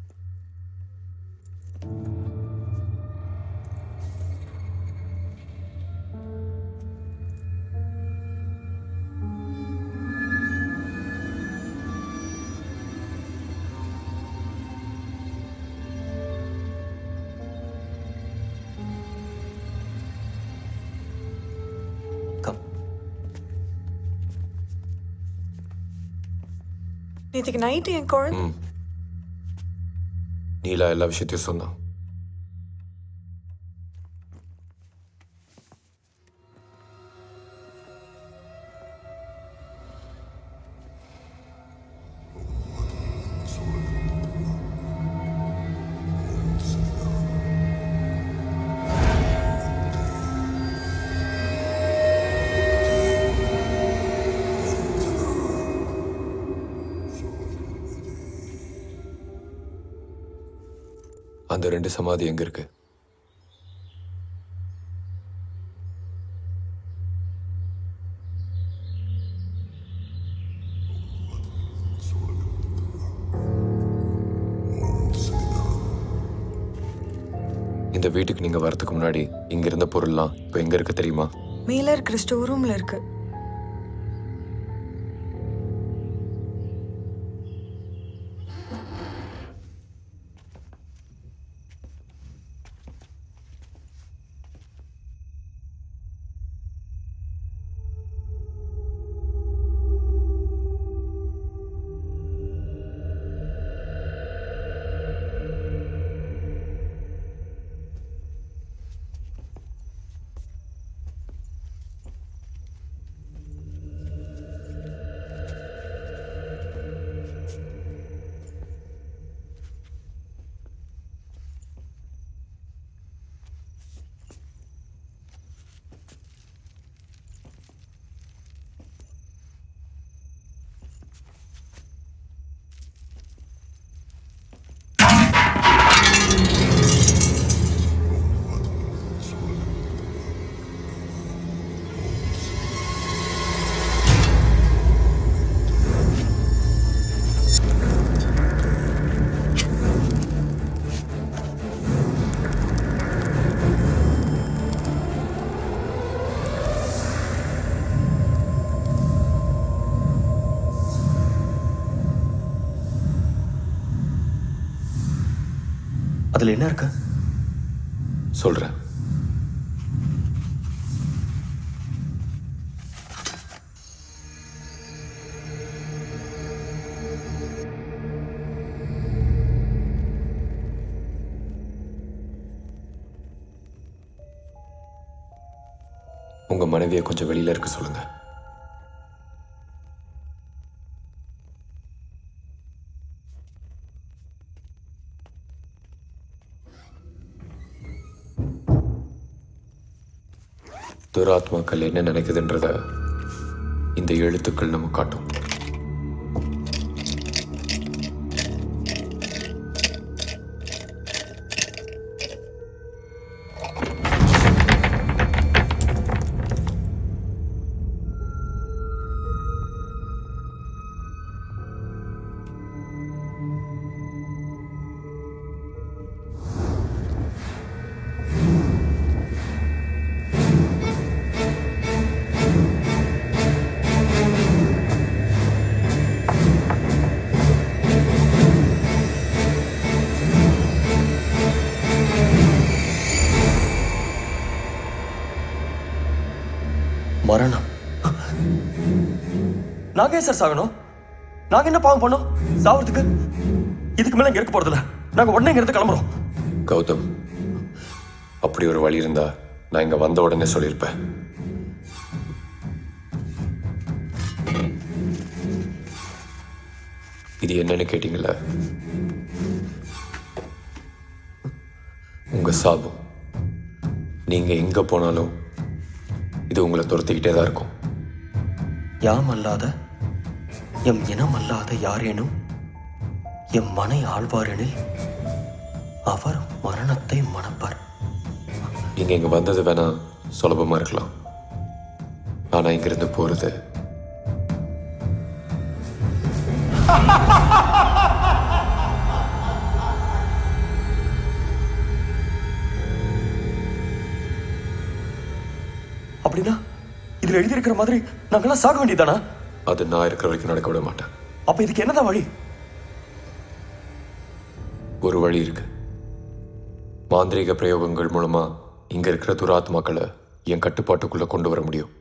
நேற்றுக்கு நைட்டு என் குழந்தை ம் நீலா எல்லா விஷயத்தையும் சொன்னான் அந்த ரெண்டு சமாதி எங்க இருக்கு இந்த வீட்டுக்கு நீங்க வரதுக்கு முன்னாடி இங்க இருந்த பொருள்லாம் இப்போ எங்க இருக்கு தெரியுமா மேல இருக்கிற ஸ்டோர் ரூம்ல இருக்கு அதுல என்ன இருக்கு சொல்றேன் உங்க மனைவியை கொஞ்சம் வெளியில இருக்க சொல்லுங்க துராத்மாக்கள் என்ன நினைக்குதுன்றத இந்த எழுத்துக்கள் நம்ம காட்டும் மரணம் நாங்க ஏன் சார் சாகணும் நாங்க என்ன பாவம் பண்ணோம் சாவறதுக்கு இதுக்கு மேல இங்க இருக்க போறதில்ல நாங்க உடனே இங்க இருந்து கிளம்புறோம் கௌதம் அப்படி ஒரு வழி இருந்தா நான் இங்க வந்த உடனே சொல்லியிருப்பேன் இது என்னன்னு கேட்டீங்கல்ல உங்க சாபம் நீங்க எங்க போனாலும் இது உங்களை துரத்திக்கிட்டே தான் இருக்கும் யாம் அல்லாத எம் இனம் அல்லாத யாரேனும் எம் மனை ஆழ்வாரெனில் அவர் மரணத்தை மணப்பார் நீங்க இங்க வந்தது வேணா சுலபமா இருக்கலாம் ஆனா இங்கிருந்து போறது அப்படின்னா இதுல எழுதியிருக்கிற மாதிரி நாங்கெல்லாம் சாக வேண்டியதானா அது நான் இருக்கிற வரைக்கும் நடக்க விட மாட்டேன் அப்ப இதுக்கு என்னதான் வழி ஒரு வழி இருக்கு மாந்திரீக பிரயோகங்கள் மூலமா இங்க இருக்கிற துராத்மாக்களை என் கட்டுப்பாட்டுக்குள்ள கொண்டு வர முடியும்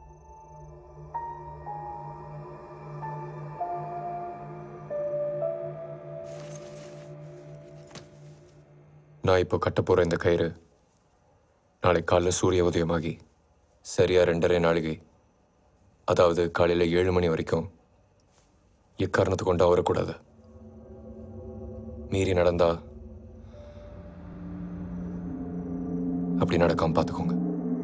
நான் இப்போ கட்ட போற இந்த கயிறு நாளை காலைல சூரிய உதயமாகி சரியா ரெண்டரை நாளிகை அதாவது காலையில ஏழு மணி வரைக்கும் எக்காரணத்து கொண்டா வரக்கூடாது மீறி நடந்தா அப்படி நடக்காம பார்த்துக்கோங்க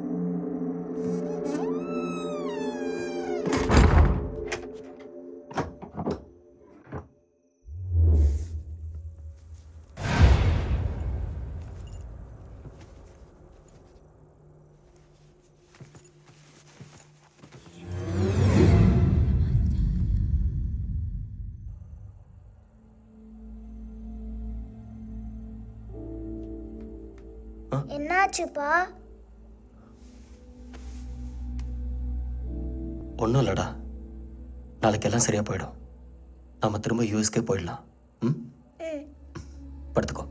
என்னாச்சுப்பா ஒன்றும் இல்லடா நாளைக்கு எல்லாம் சரியா போயிடும் நாம திரும்ப யூஎஸ்கே போயிடலாம் ம் படுத்துக்கோ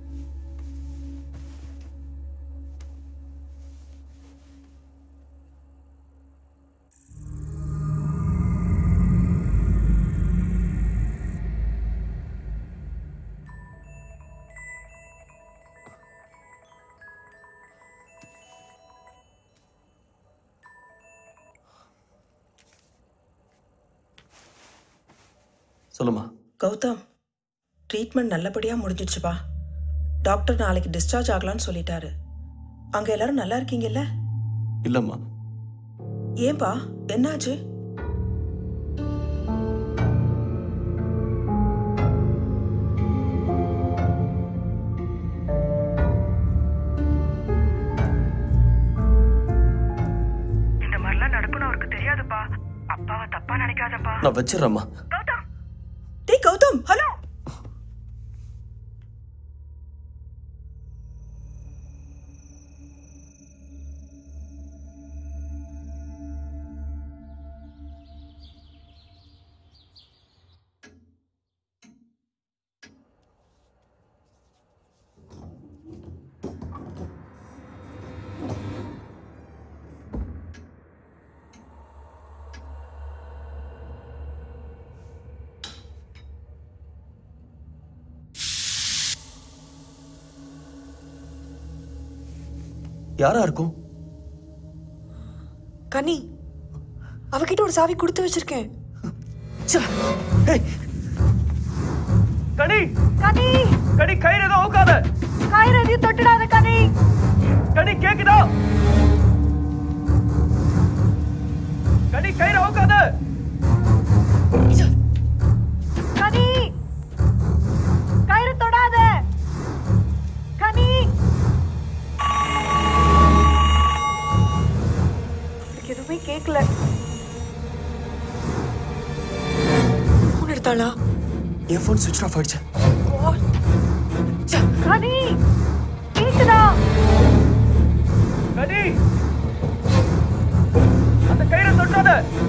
சொல்லுமா கௌதம் ட்ரீட்மெண்ட் நல்லபடியாக முடிஞ்சிடுச்சுப்பா டாக்டர் நாளைக்கு டிஸ்சார்ஜ் ஆகலாம்னு சொல்லிட்டாரு அங்கே எல்லாரும் நல்லா இருக்கீங்கல்ல இல்லம்மா ஏன்பா என்னாச்சு இந்த மாதிரிலாம் நடக்கணும் அவருக்கு தெரியாதுப்பா அப்பாவை தப்பா நினைக்காதப்பா நான் வச்சிடுறேம்மா டேய் கௌதம் ஹலோ யாரா இருக்கும் கனி அவகிட்ட ஒரு சாவி கொடுத்து வச்சிருக்கேன் கனி கனி கனி கயிறு எதுவும் அவுக்காத கயிறு எதையும் தொட்டுடாத கனி கனி கேக்குதா கனி கயிறு அவுக்காத கனி கயிறு தொடாத கனி எனக்கு எதுவுமே கேட்கல ஃபோன் எடுத்தாளா என் ஃபோன் சுவிட்ச் ஆஃப் ஆயிடுச்சு கனி கேக்குதா கனி அந்த கயிறை தொட்டாத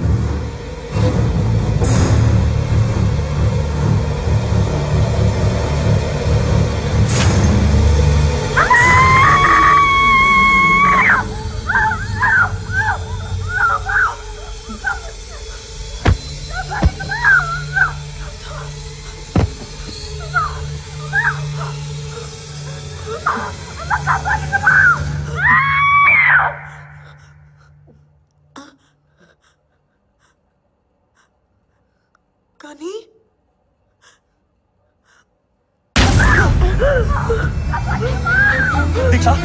கனி தீக்ஷா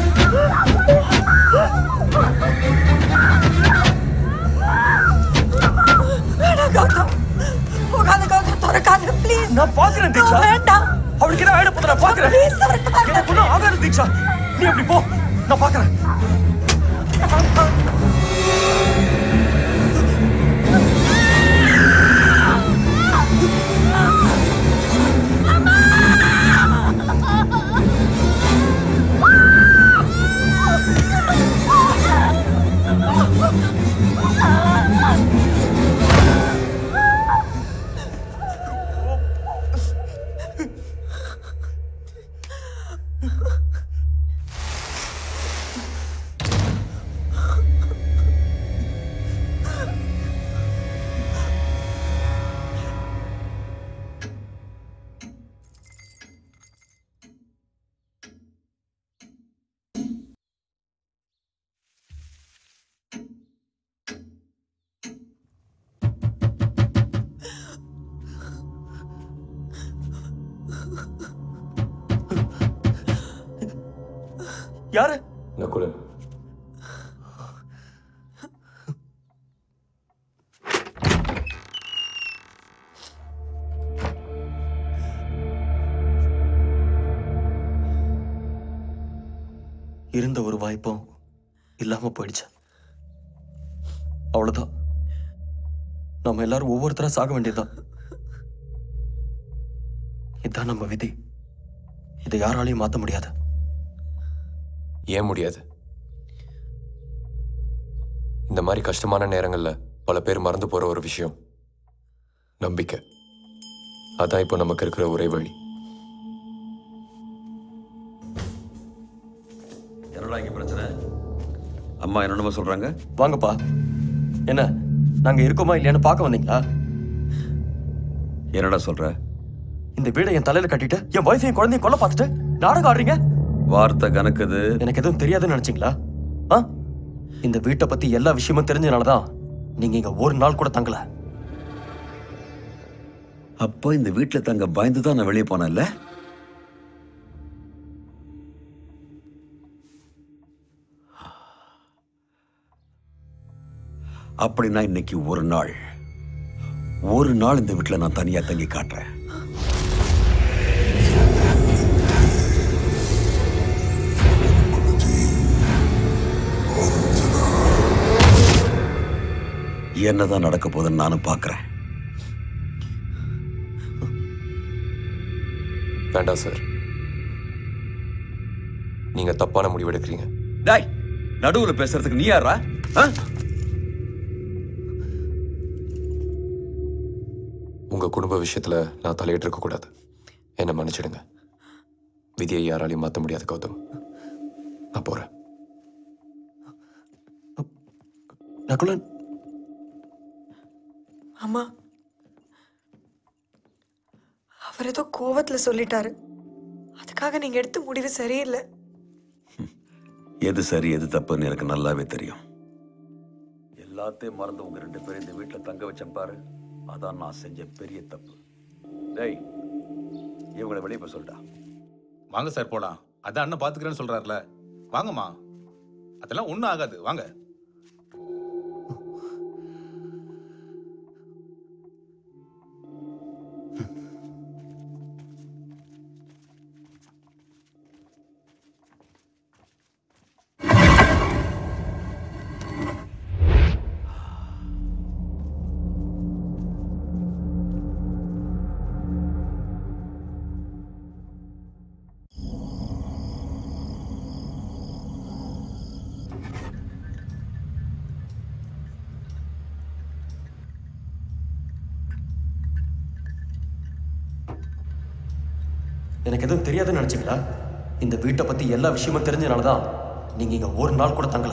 வேணாம் கௌதம் போகாத கௌதம் திறக்காத ப்ளீஸ் நான் பாக்குறேன் தீக்ஷா வேண்டாம் அவளுக்கு என்ன ஆயிட போது நான் பாக்குறேன் எனக்கு ஒண்ணும் ஆகாது தீக்ஷா நீ அப்படி போ நான் பாக்குறேன் யாரு நகுலன் இருந்த ஒரு வாய்ப்பும் இல்லாம போயிடுச்சு அவ்வளவுதான் நம்ம எல்லாரும் ஒவ்வொருத்தரா சாக வேண்டியதுதான் இதுதான் நம்ம விதி இதை யாராலையும் மாத்த முடியாது ஏன் முடியாது இந்த மாதிரி கஷ்டமான நேரங்கள்ல பல பேர் மறந்து போற ஒரு விஷயம் நம்பிக்கை அதான் இப்போ நமக்கு இருக்கிற ஒரே வழி என்னடா இங்க பிரச்சனை அம்மா என்னென்னமோ சொல்றாங்க வாங்கப்பா என்ன நாங்க இருக்கோமா இல்லையான்னு பார்க்க வந்தீங்களா என்னடா சொல்ற இந்த வீடை என் தலையில கட்டிட்டு என் வைஃபையும் குழந்தையும் கொல்ல பார்த்துட்டு நாடகம் ஆடுறீங்க வார்த்தை கணக்குது எனக்கு எதுவும் தெரியாதுன்னு நினைச்சீங்களா ஆ இந்த வீட்டை பத்தி எல்லா விஷயமும் தெரிஞ்சனாலதான் நீங்க இங்க ஒரு நாள் கூட தங்கல அப்போ இந்த வீட்டுல தங்க பயந்து தான் நான் வெளியே போனேன்ல அப்படின்னா இன்னைக்கு ஒரு நாள் ஒரு நாள் இந்த வீட்டுல நான் தனியா தங்கி காட்டுறேன் என்னதான் நடக்க போகுதுன்னு நானும் பார்க்கறேன் வேண்டாம் சார் நீங்க தப்பான முடிவு எடுக்கிறீங்க டாய் நடுவுல பேசுறதுக்கு நீ யாரா ஆ? உங்க குடும்ப விஷயத்துல நான் தலையிட்டு இருக்க கூடாது என்ன மன்னிச்சிடுங்க விதியை யாராலையும் மாத்த முடியாது கௌதம் நான் போறேன் நகுலன் அம்மா அவர் ஏதோ கோவத்துல சொல்லிட்டாரு அதுக்காக நீங்க எடுத்த முடிவு சரியில்லை எது சரி எது தப்புன்னு எனக்கு நல்லாவே தெரியும் எல்லாத்தையும் மறந்து உங்க ரெண்டு பேரும் இந்த வீட்டில் தங்க வச்சேன் பாரு அதான் நான் செஞ்ச பெரிய தப்பு டேய் இவங்களை வெளியே போய் சொல்லிட்டா வாங்க சார் போலாம் அதான் அண்ணன் பாத்துக்கிறேன்னு சொல்றாருல வாங்கம்மா அதெல்லாம் ஒண்ணும் ஆகாது வாங்க எனக்கு எதுவும் தெரியாதுன்னு நினைச்சீங்களா இந்த வீட்டை பத்தி எல்லா விஷயமும் தெரிஞ்சனால தான் நீங்க இங்க ஒரு நாள் கூட தங்கல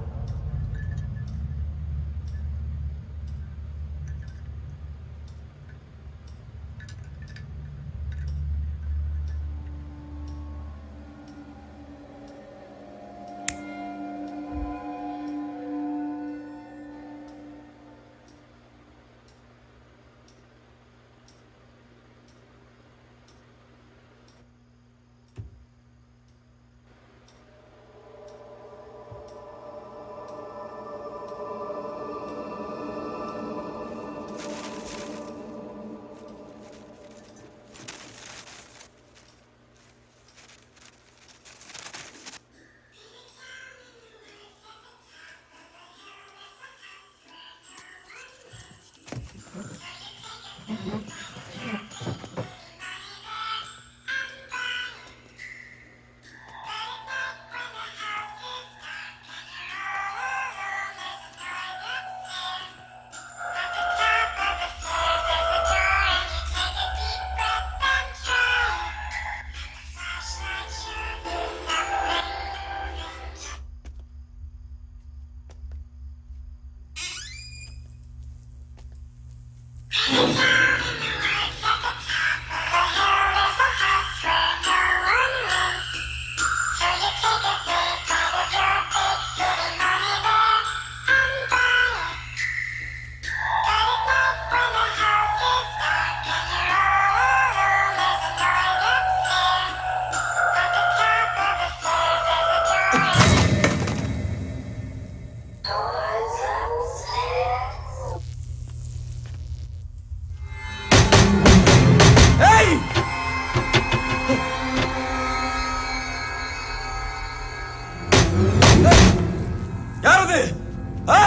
யாரது ஆ?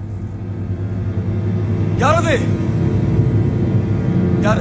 யாரது யாரு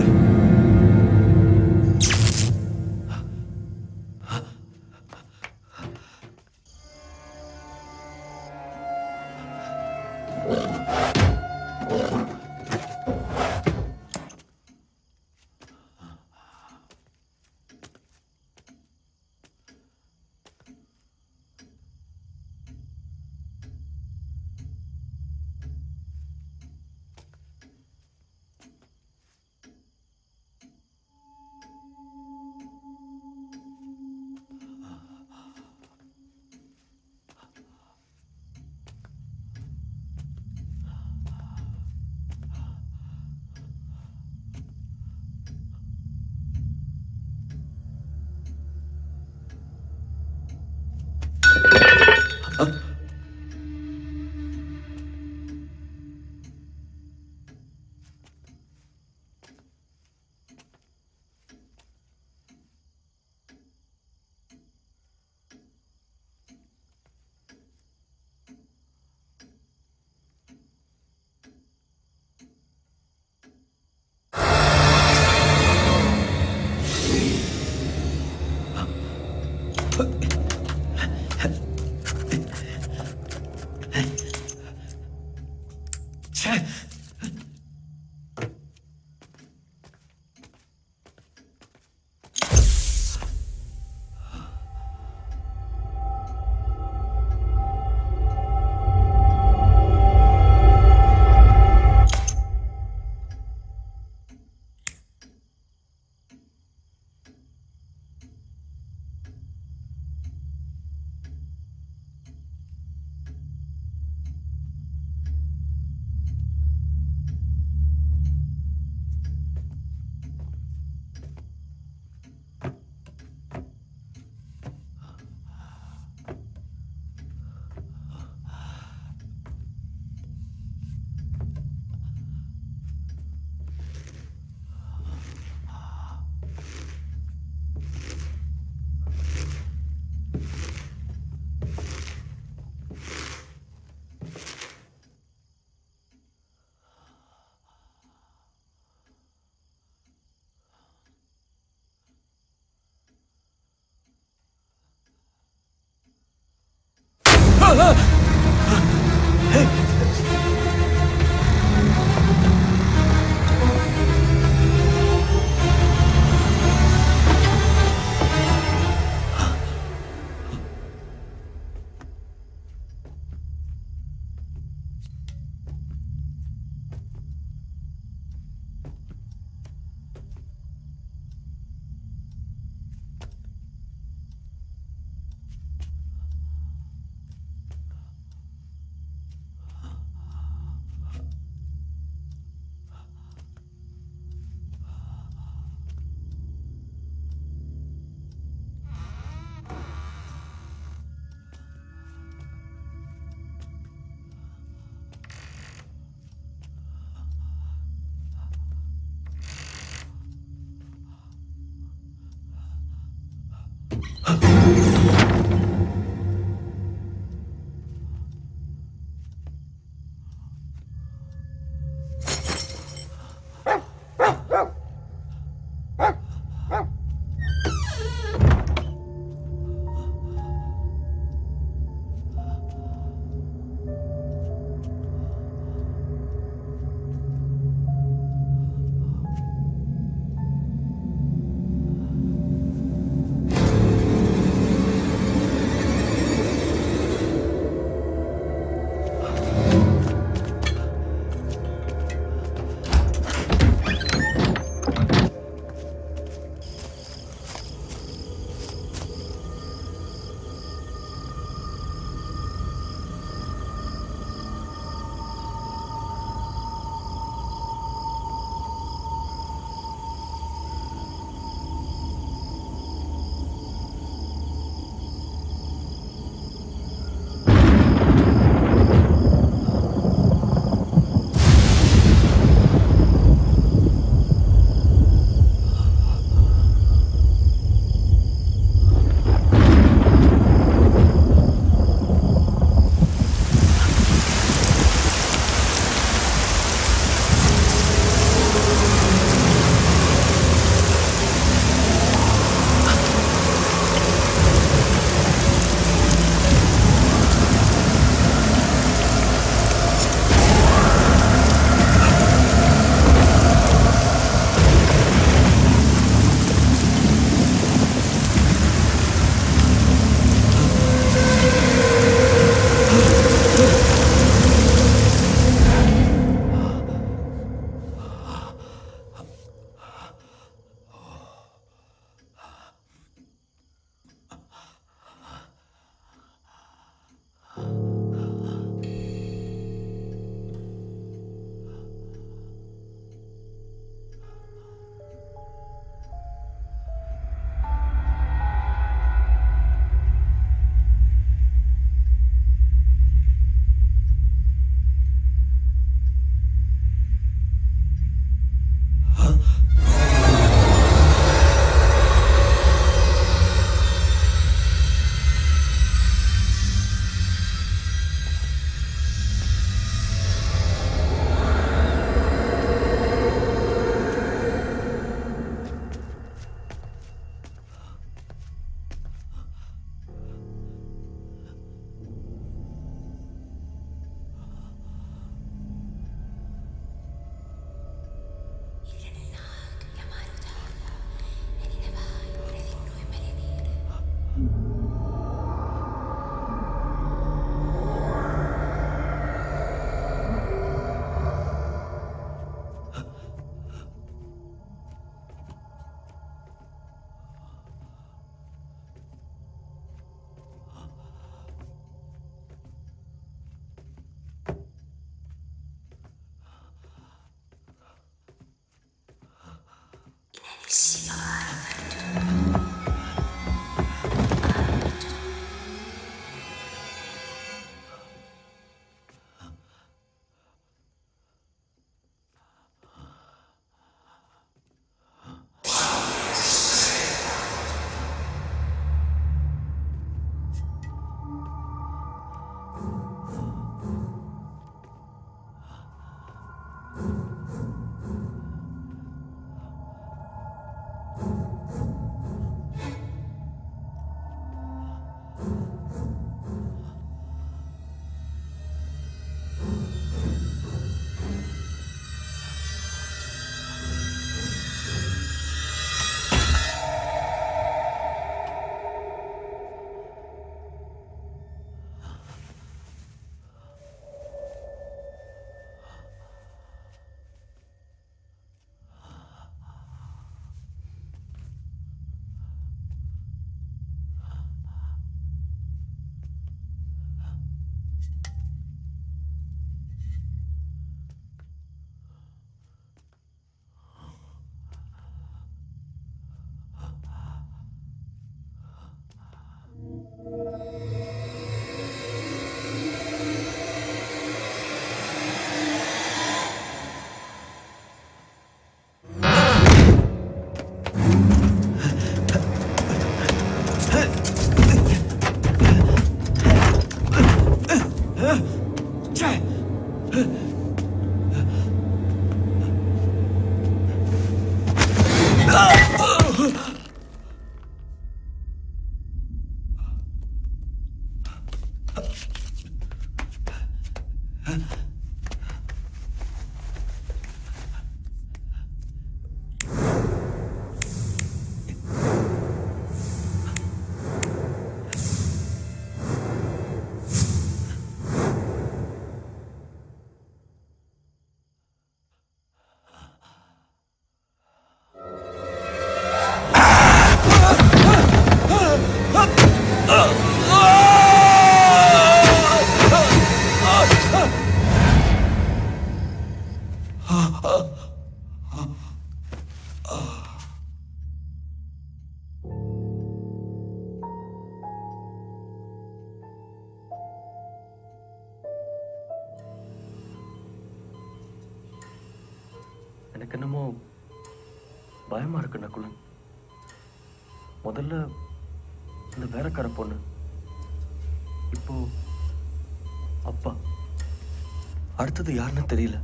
எனக்கு என்னமோ பயமா இருக்கு நக்குலன் முதல்ல இந்த வேலைக்கார பொண்ணு இப்போ அப்பா அடுத்தது யாருன்னு தெரியல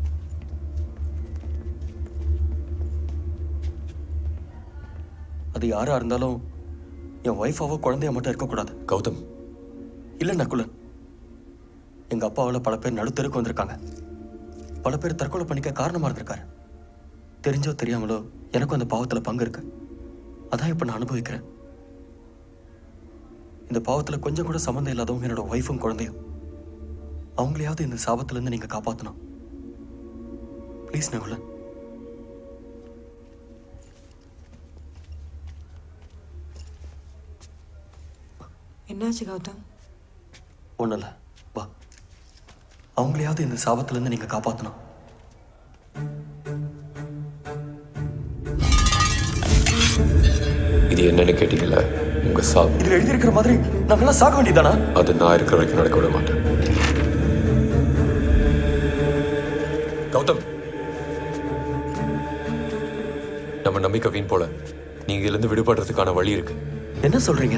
அது யாரா இருந்தாலும் என் ஒய்ஃபாவோ குழந்தைய மட்டும் இருக்கக்கூடாது கௌதம் இல்லை நக்குலன் எங்க அப்பாவால் பல பேர் நடுத்தருக்கு வந்திருக்காங்க பல பேர் தற்கொலை பண்ணிக்க காரணமா இருந்திருக்காரு தெரிஞ்சோ தெரியாமலோ எனக்கும் அந்த பாவத்துல பங்கு இருக்கு அதான் இப்ப நான் அனுபவிக்கிறேன் இந்த பாவத்துல கொஞ்சம் கூட சம்மந்தம் இல்லாதவங்க என்னோட ஒய்ஃபும் குழந்தையும் அவங்களையாவது இந்த சாபத்துல இருந்து நீங்க காப்பாத்தணும் ப்ளீஸ் நகுலன் என்னாச்சு கௌதம் ஒண்ணும் இல்ல வா அவங்களையாவது இந்த சாபத்துல இருந்து நீங்க காப்பாத்தணும் இது என்னன்னு கேட்டீங்கல்ல உங்க சாவு இதுல எழுதியிருக்கிற மாதிரி நாங்கெல்லாம் சாக வேண்டியதானா அது நான் இருக்கிற வரைக்கும் நடக்க விட மாட்டேன் கௌதம் நம்ம நம்பிக்கை வீண் போல நீங்க இதுல இருந்து விடுபடுறதுக்கான வழி இருக்கு என்ன சொல்றீங்க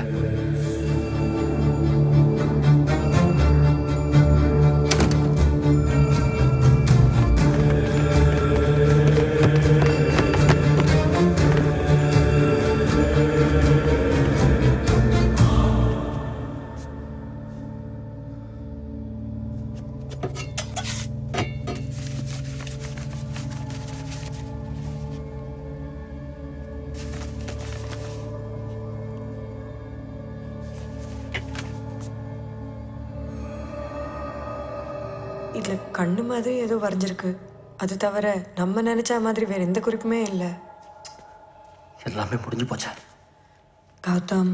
இதுல கண்ணு மாதிரி ஏதோ வரைஞ்சிருக்கு அது தவிர நம்ம நினைச்ச மாதிரி வேற எந்த குறிப்புமே இல்லை எல்லாமே முடிஞ்சு போச்சா கௌதம்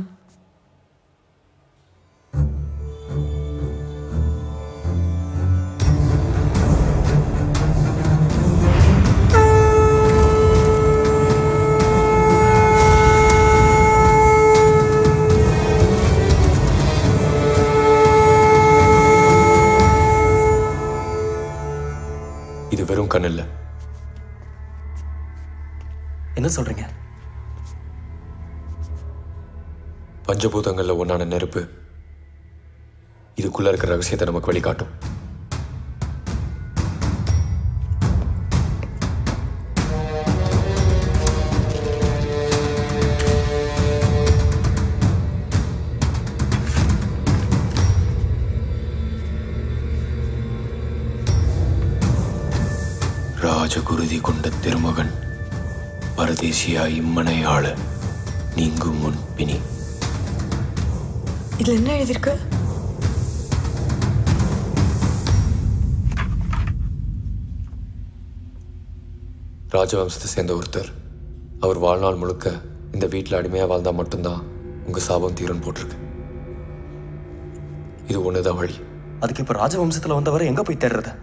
இது வெறும் கண் இல்ல என்ன சொல்றீங்க பஞ்சபூதங்கள்ல ஒன்னான நெருப்பு இதுக்குள்ள இருக்கிற ரகசியத்தை நமக்கு வெளிக்காட்டும் ராஜகுருதி கொண்ட திருமகன் பரதேசியா இம்மனை ஆள நீங்கும் முன் பிணி இதுல என்ன எழுதியிருக்கு ராஜவம்சத்தை சேர்ந்த ஒருத்தர் அவர் வாழ்நாள் முழுக்க இந்த வீட்டில் அடிமையாக வாழ்ந்தா மட்டும்தான் உங்க சாபம் தீரும்னு போட்டிருக்கு இது ஒண்ணுதான் வழி அதுக்கு இப்ப ராஜவம்சத்துல வந்தவரை எங்க போய் தேடுறது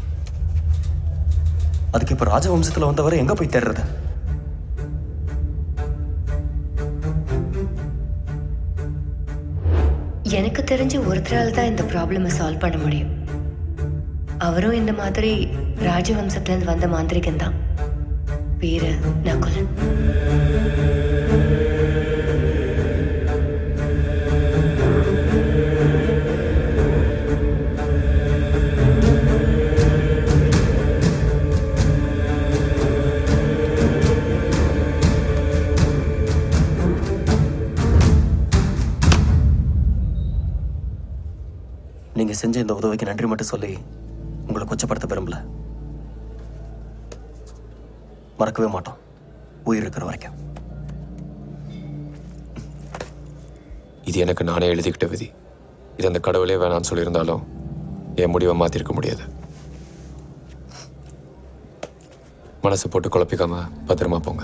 அதுக்கு இப்ப ராஜவம்சத்துல வந்தவரை எங்க போய் தேடுறது எனக்கு தெரிஞ்ச ஒருத்தரால தான் இந்த ப்ராப்ளமை சால்வ் பண்ண முடியும் அவரும் இந்த மாதிரி ராஜவம்சத்துலேருந்து வந்த மாந்திரிகன் தான் பேரு நகுலன் நீங்க செஞ்ச இந்த உதவிக்கு நன்றி மட்டும் சொல்லி உங்களை கொச்சப்படுத்த விரும்பல மறக்கவே மாட்டோம் உயிர் இருக்கிற வரைக்கும் இது எனக்கு நானே எழுதிக்கிட்ட விதி இது அந்த கடவுளே வேணாம்னு சொல்லியிருந்தாலும் என் முடிவை மாற்றிருக்க முடியாது மனசை போட்டு குழப்பிக்காம பத்திரமா போங்க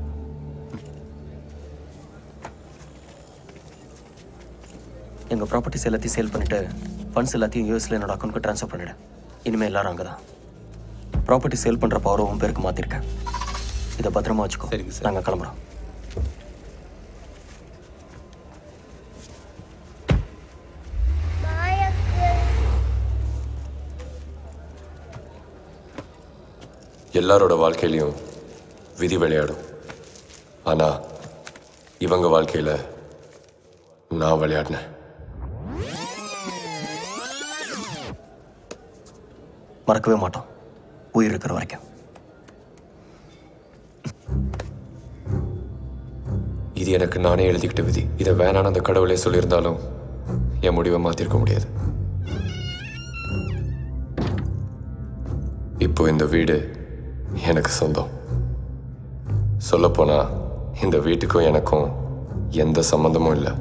எங்க ப்ராப்பர்ட்டிஸ் எல்லாத்தையும் சேல் பண்ணிட்டு ஃபண்ட்ஸ் எல்லாத்தையும் யூஎஸ்ல என்னோட அக்கௌண்ட்க்கு ட்ரான்ஸ்ஃபர் பண்ணிடு இனிமேல் எல்லாரும் அங்கே தான் ப்ராப்பர்ட்டி சேல் பண்ற பவரை உன் பேருக்கு மாத்திருக்கேன் இதை பத்திரமா வச்சுக்கோ நாங்க கிளம்புறோம் எல்லாரோட வாழ்க்கையிலையும் விதி விளையாடும் ஆனா இவங்க வாழ்க்கையில நான் விளையாடினேன் மறக்கவே மாட்டோம் உயிர் இருக்கிற வரைக்கும் இது எனக்கு நானே எழுதிக்கிட்ட விதி இதை வேணான்னு அந்த கடவுளே சொல்லியிருந்தாலும் என் முடிவை மாத்திருக்க முடியாது இப்போ இந்த வீடு எனக்கு சொந்தம் சொல்லப்போனா இந்த வீட்டுக்கும் எனக்கும் எந்த சம்பந்தமும் இல்லை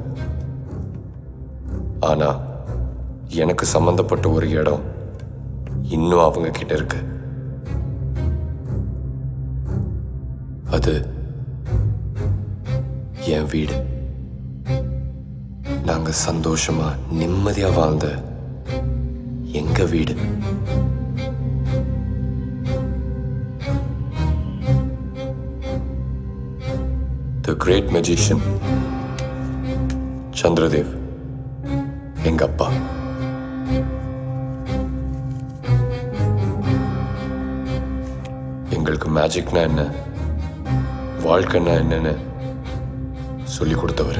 ஆனா எனக்கு சம்பந்தப்பட்ட ஒரு இடம் இன்னும் அவங்க கிட்ட இருக்கு அது என் வீடு நாங்க சந்தோஷமா நிம்மதியா வாழ்ந்த எங்க வீடு த கிரேட் மெஜிஷியன் சந்திரதேவ் எங்க அப்பா எங்களுக்கு மேஜிக்னா என்ன வாழ்க்கைன்னா என்னன்னு சொல்லி கொடுத்தவர்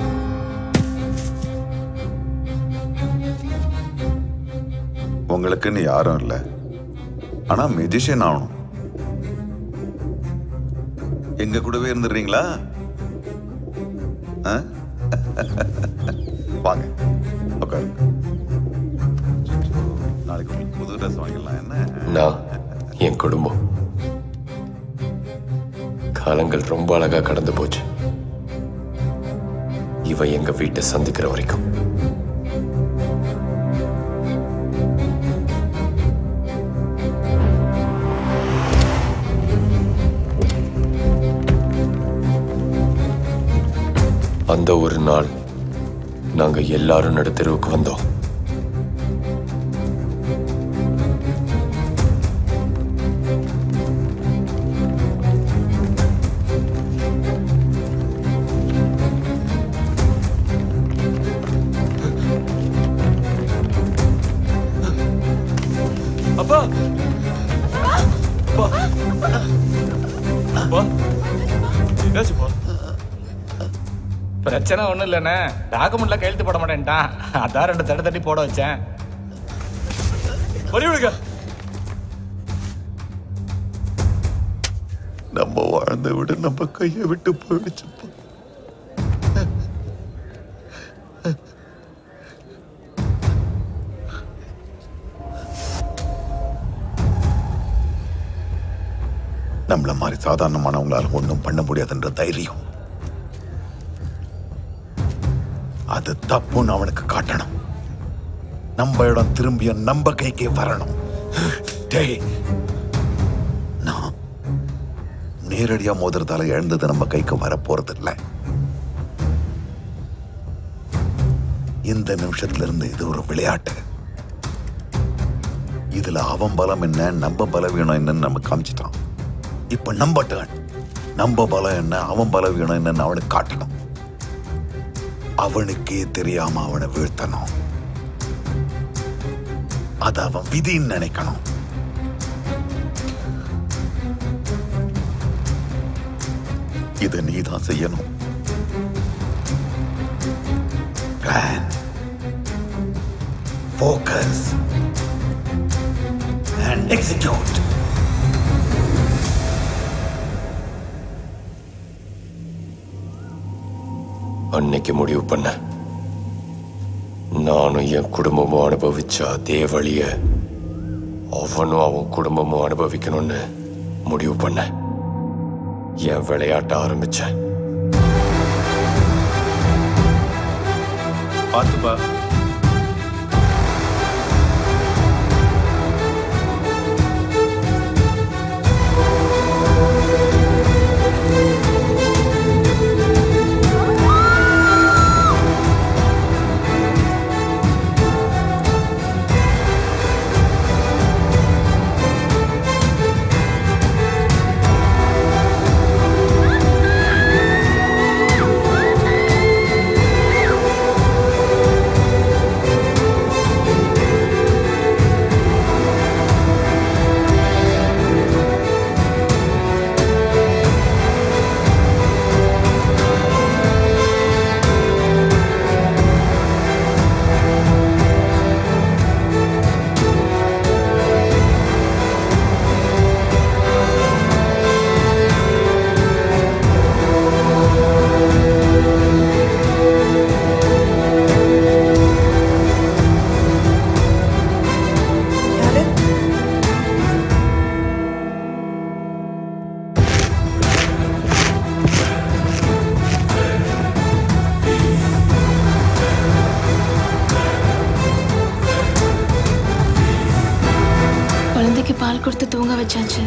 உங்களுக்குன்னு யாரும் இல்லை ஆனா மெஜிஷியன் ஆகணும் எங்க கூடவே இருந்துடுறீங்களா ஆ? வாங்க உட்காருங்க நாளைக்கு உங்களுக்கு புது ட்ரெஸ் வாங்கிடலாம் என்ன நான் என் குடும்பம் காலங்கள் ரொம்ப அழகா கடந்து போச்சு இவ எங்க வீட்டை சந்திக்கிற வரைக்கும் அந்த ஒரு நாள் நாங்க எல்லாரும் நடுத்தெருவுக்கு வந்தோம் அப்பா அப்பா அப்பா என்னாச்சுப்பா பிரச்சனை ஒன்றும் இல்லைண்ணே டாக்குமெண்ட்ல கையெழுத்து போட மாட்டேன்ட்டான் அதான் ரெண்டு தட்டு தட்டி போட வச்சேன் வழி விடுங்க நம்ம வாழ்ந்த விட நம்ம கையை விட்டு போயிடுச்சுப்பா நம்மள மாதிரி சாதாரணமானவங்களால ஒண்ணும் பண்ண முடியாதுன்ற தைரியம் அது தப்புன்னு அவனுக்கு காட்டணும் நம்ம இடம் திரும்பிய நம்ம கைக்கே வரணும் டேய் நான் நேரடியா மோதிரத்தால எழுந்தது நம்ம கைக்கு வரப்போறது இல்ல இந்த நிமிஷத்துல இருந்து இது ஒரு விளையாட்டு இதுல அவன் பலம் என்ன நம்ம பலவீனம் என்னன்னு நம்ம காமிச்சிட்டான் இப்ப நம்ம டர்ன் நம்ம பலம் என்ன அவன் பலவீனம் என்னன்னு அவனுக்கு காட்டணும் அவனுக்கே தெரியாம அவனை வீழ்த்தணும் அத அவன் விதின்னு நினைக்கணும் இதை நீ தான் செய்யணும் பிளான் ஃபோக்கஸ் அண்ட் எக்ஸிக்யூட் அன்னைக்கு முடிவு பண்ண நானும் என் குடும்பமும் அனுபவிச்ச அதே வழிய அவனும் அவன் குடும்பமும் அனுபவிக்கணும்னு முடிவு பண்ண என் விளையாட்ட ஆரம்பிச்சேன் பார்த்துப்பா குழந்தைக்கு பால் கொடுத்து தூங்க வச்சாச்சு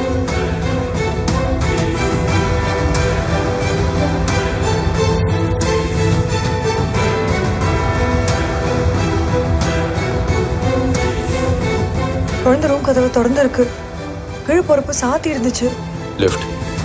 குழந்தை ரூம் கதவு திறந்து இருக்கு கீழ் பொறுப்பு சாத்தி இருந்துச்சு லெஃப்ட்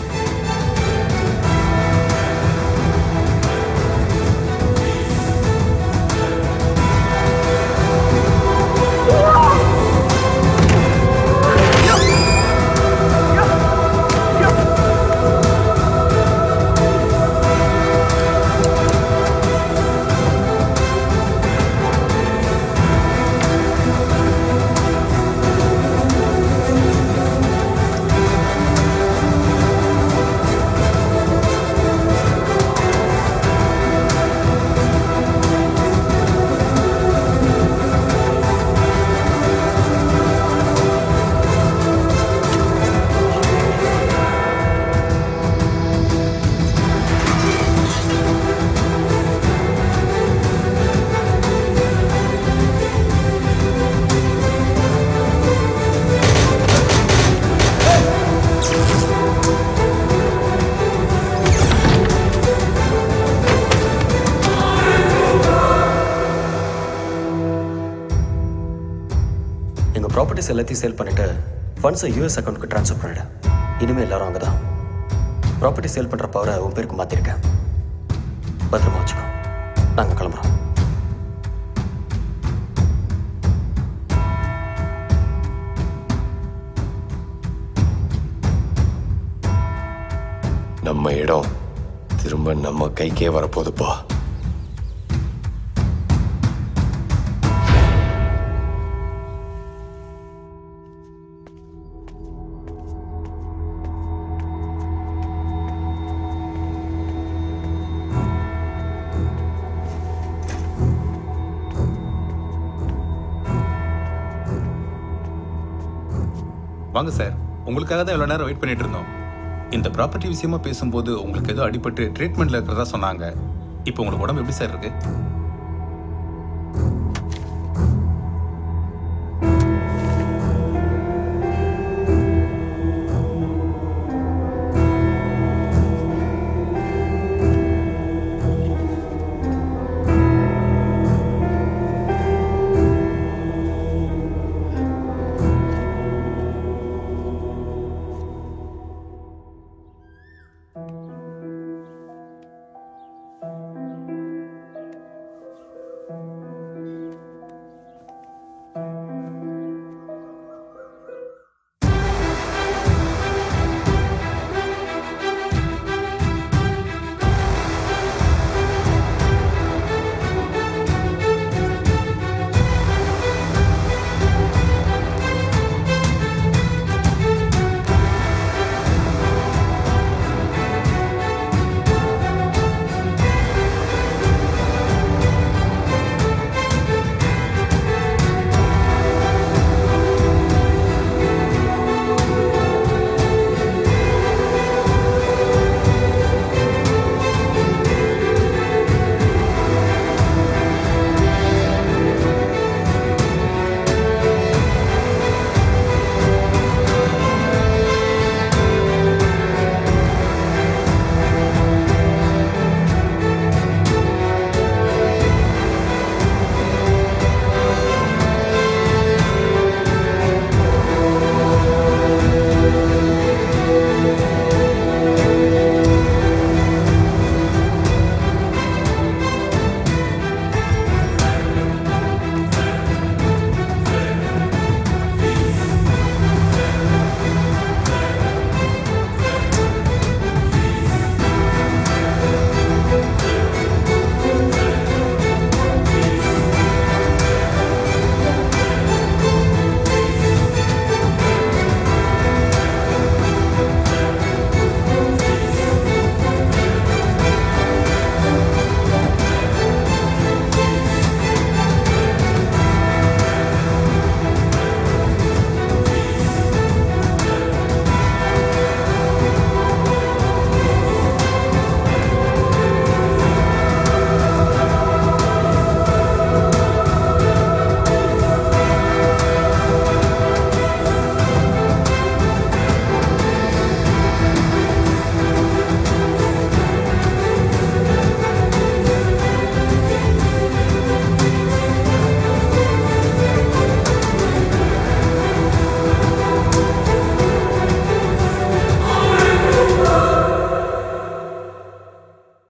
எங்கள் ப்ராப்பர்ட்டிஸ் எல்லாத்தையும் சேல் பண்ணிட்டு ஃபண்ட்ஸை யூஎஸ் அக்கௌண்ட்க்கு ட்ரான்ஸ்ஃபர் பண்ணிடு இனிமேல் எல்லாரும் அங்கே தான் ப்ராப்பர்ட்டி சேல் பண்ணுற பவரை உன் பேருக்கு மாற்றிருக்கேன் பத்திரமா வச்சுக்கோ நாங்கள் கிளம்புறோம் நம்ம இடம் திரும்ப நம்ம கைக்கே வரப்போகுதுப்பா வாங்க சார் உங்களுக்காக தான் இவ்வளோ நேரம் வெயிட் பண்ணிட்டு இருந்தோம் இந்த ப்ராப்பர்ட்டி விஷயமா பேசும்போது உங்களுக்கு ஏதோ அடிபட்டு ட்ரீட்மெண்ட்ல இருக்கிறதா சொன்னாங்க இப்போ உங்களுக்கு உடம்பு எப்படி சார் இருக்கு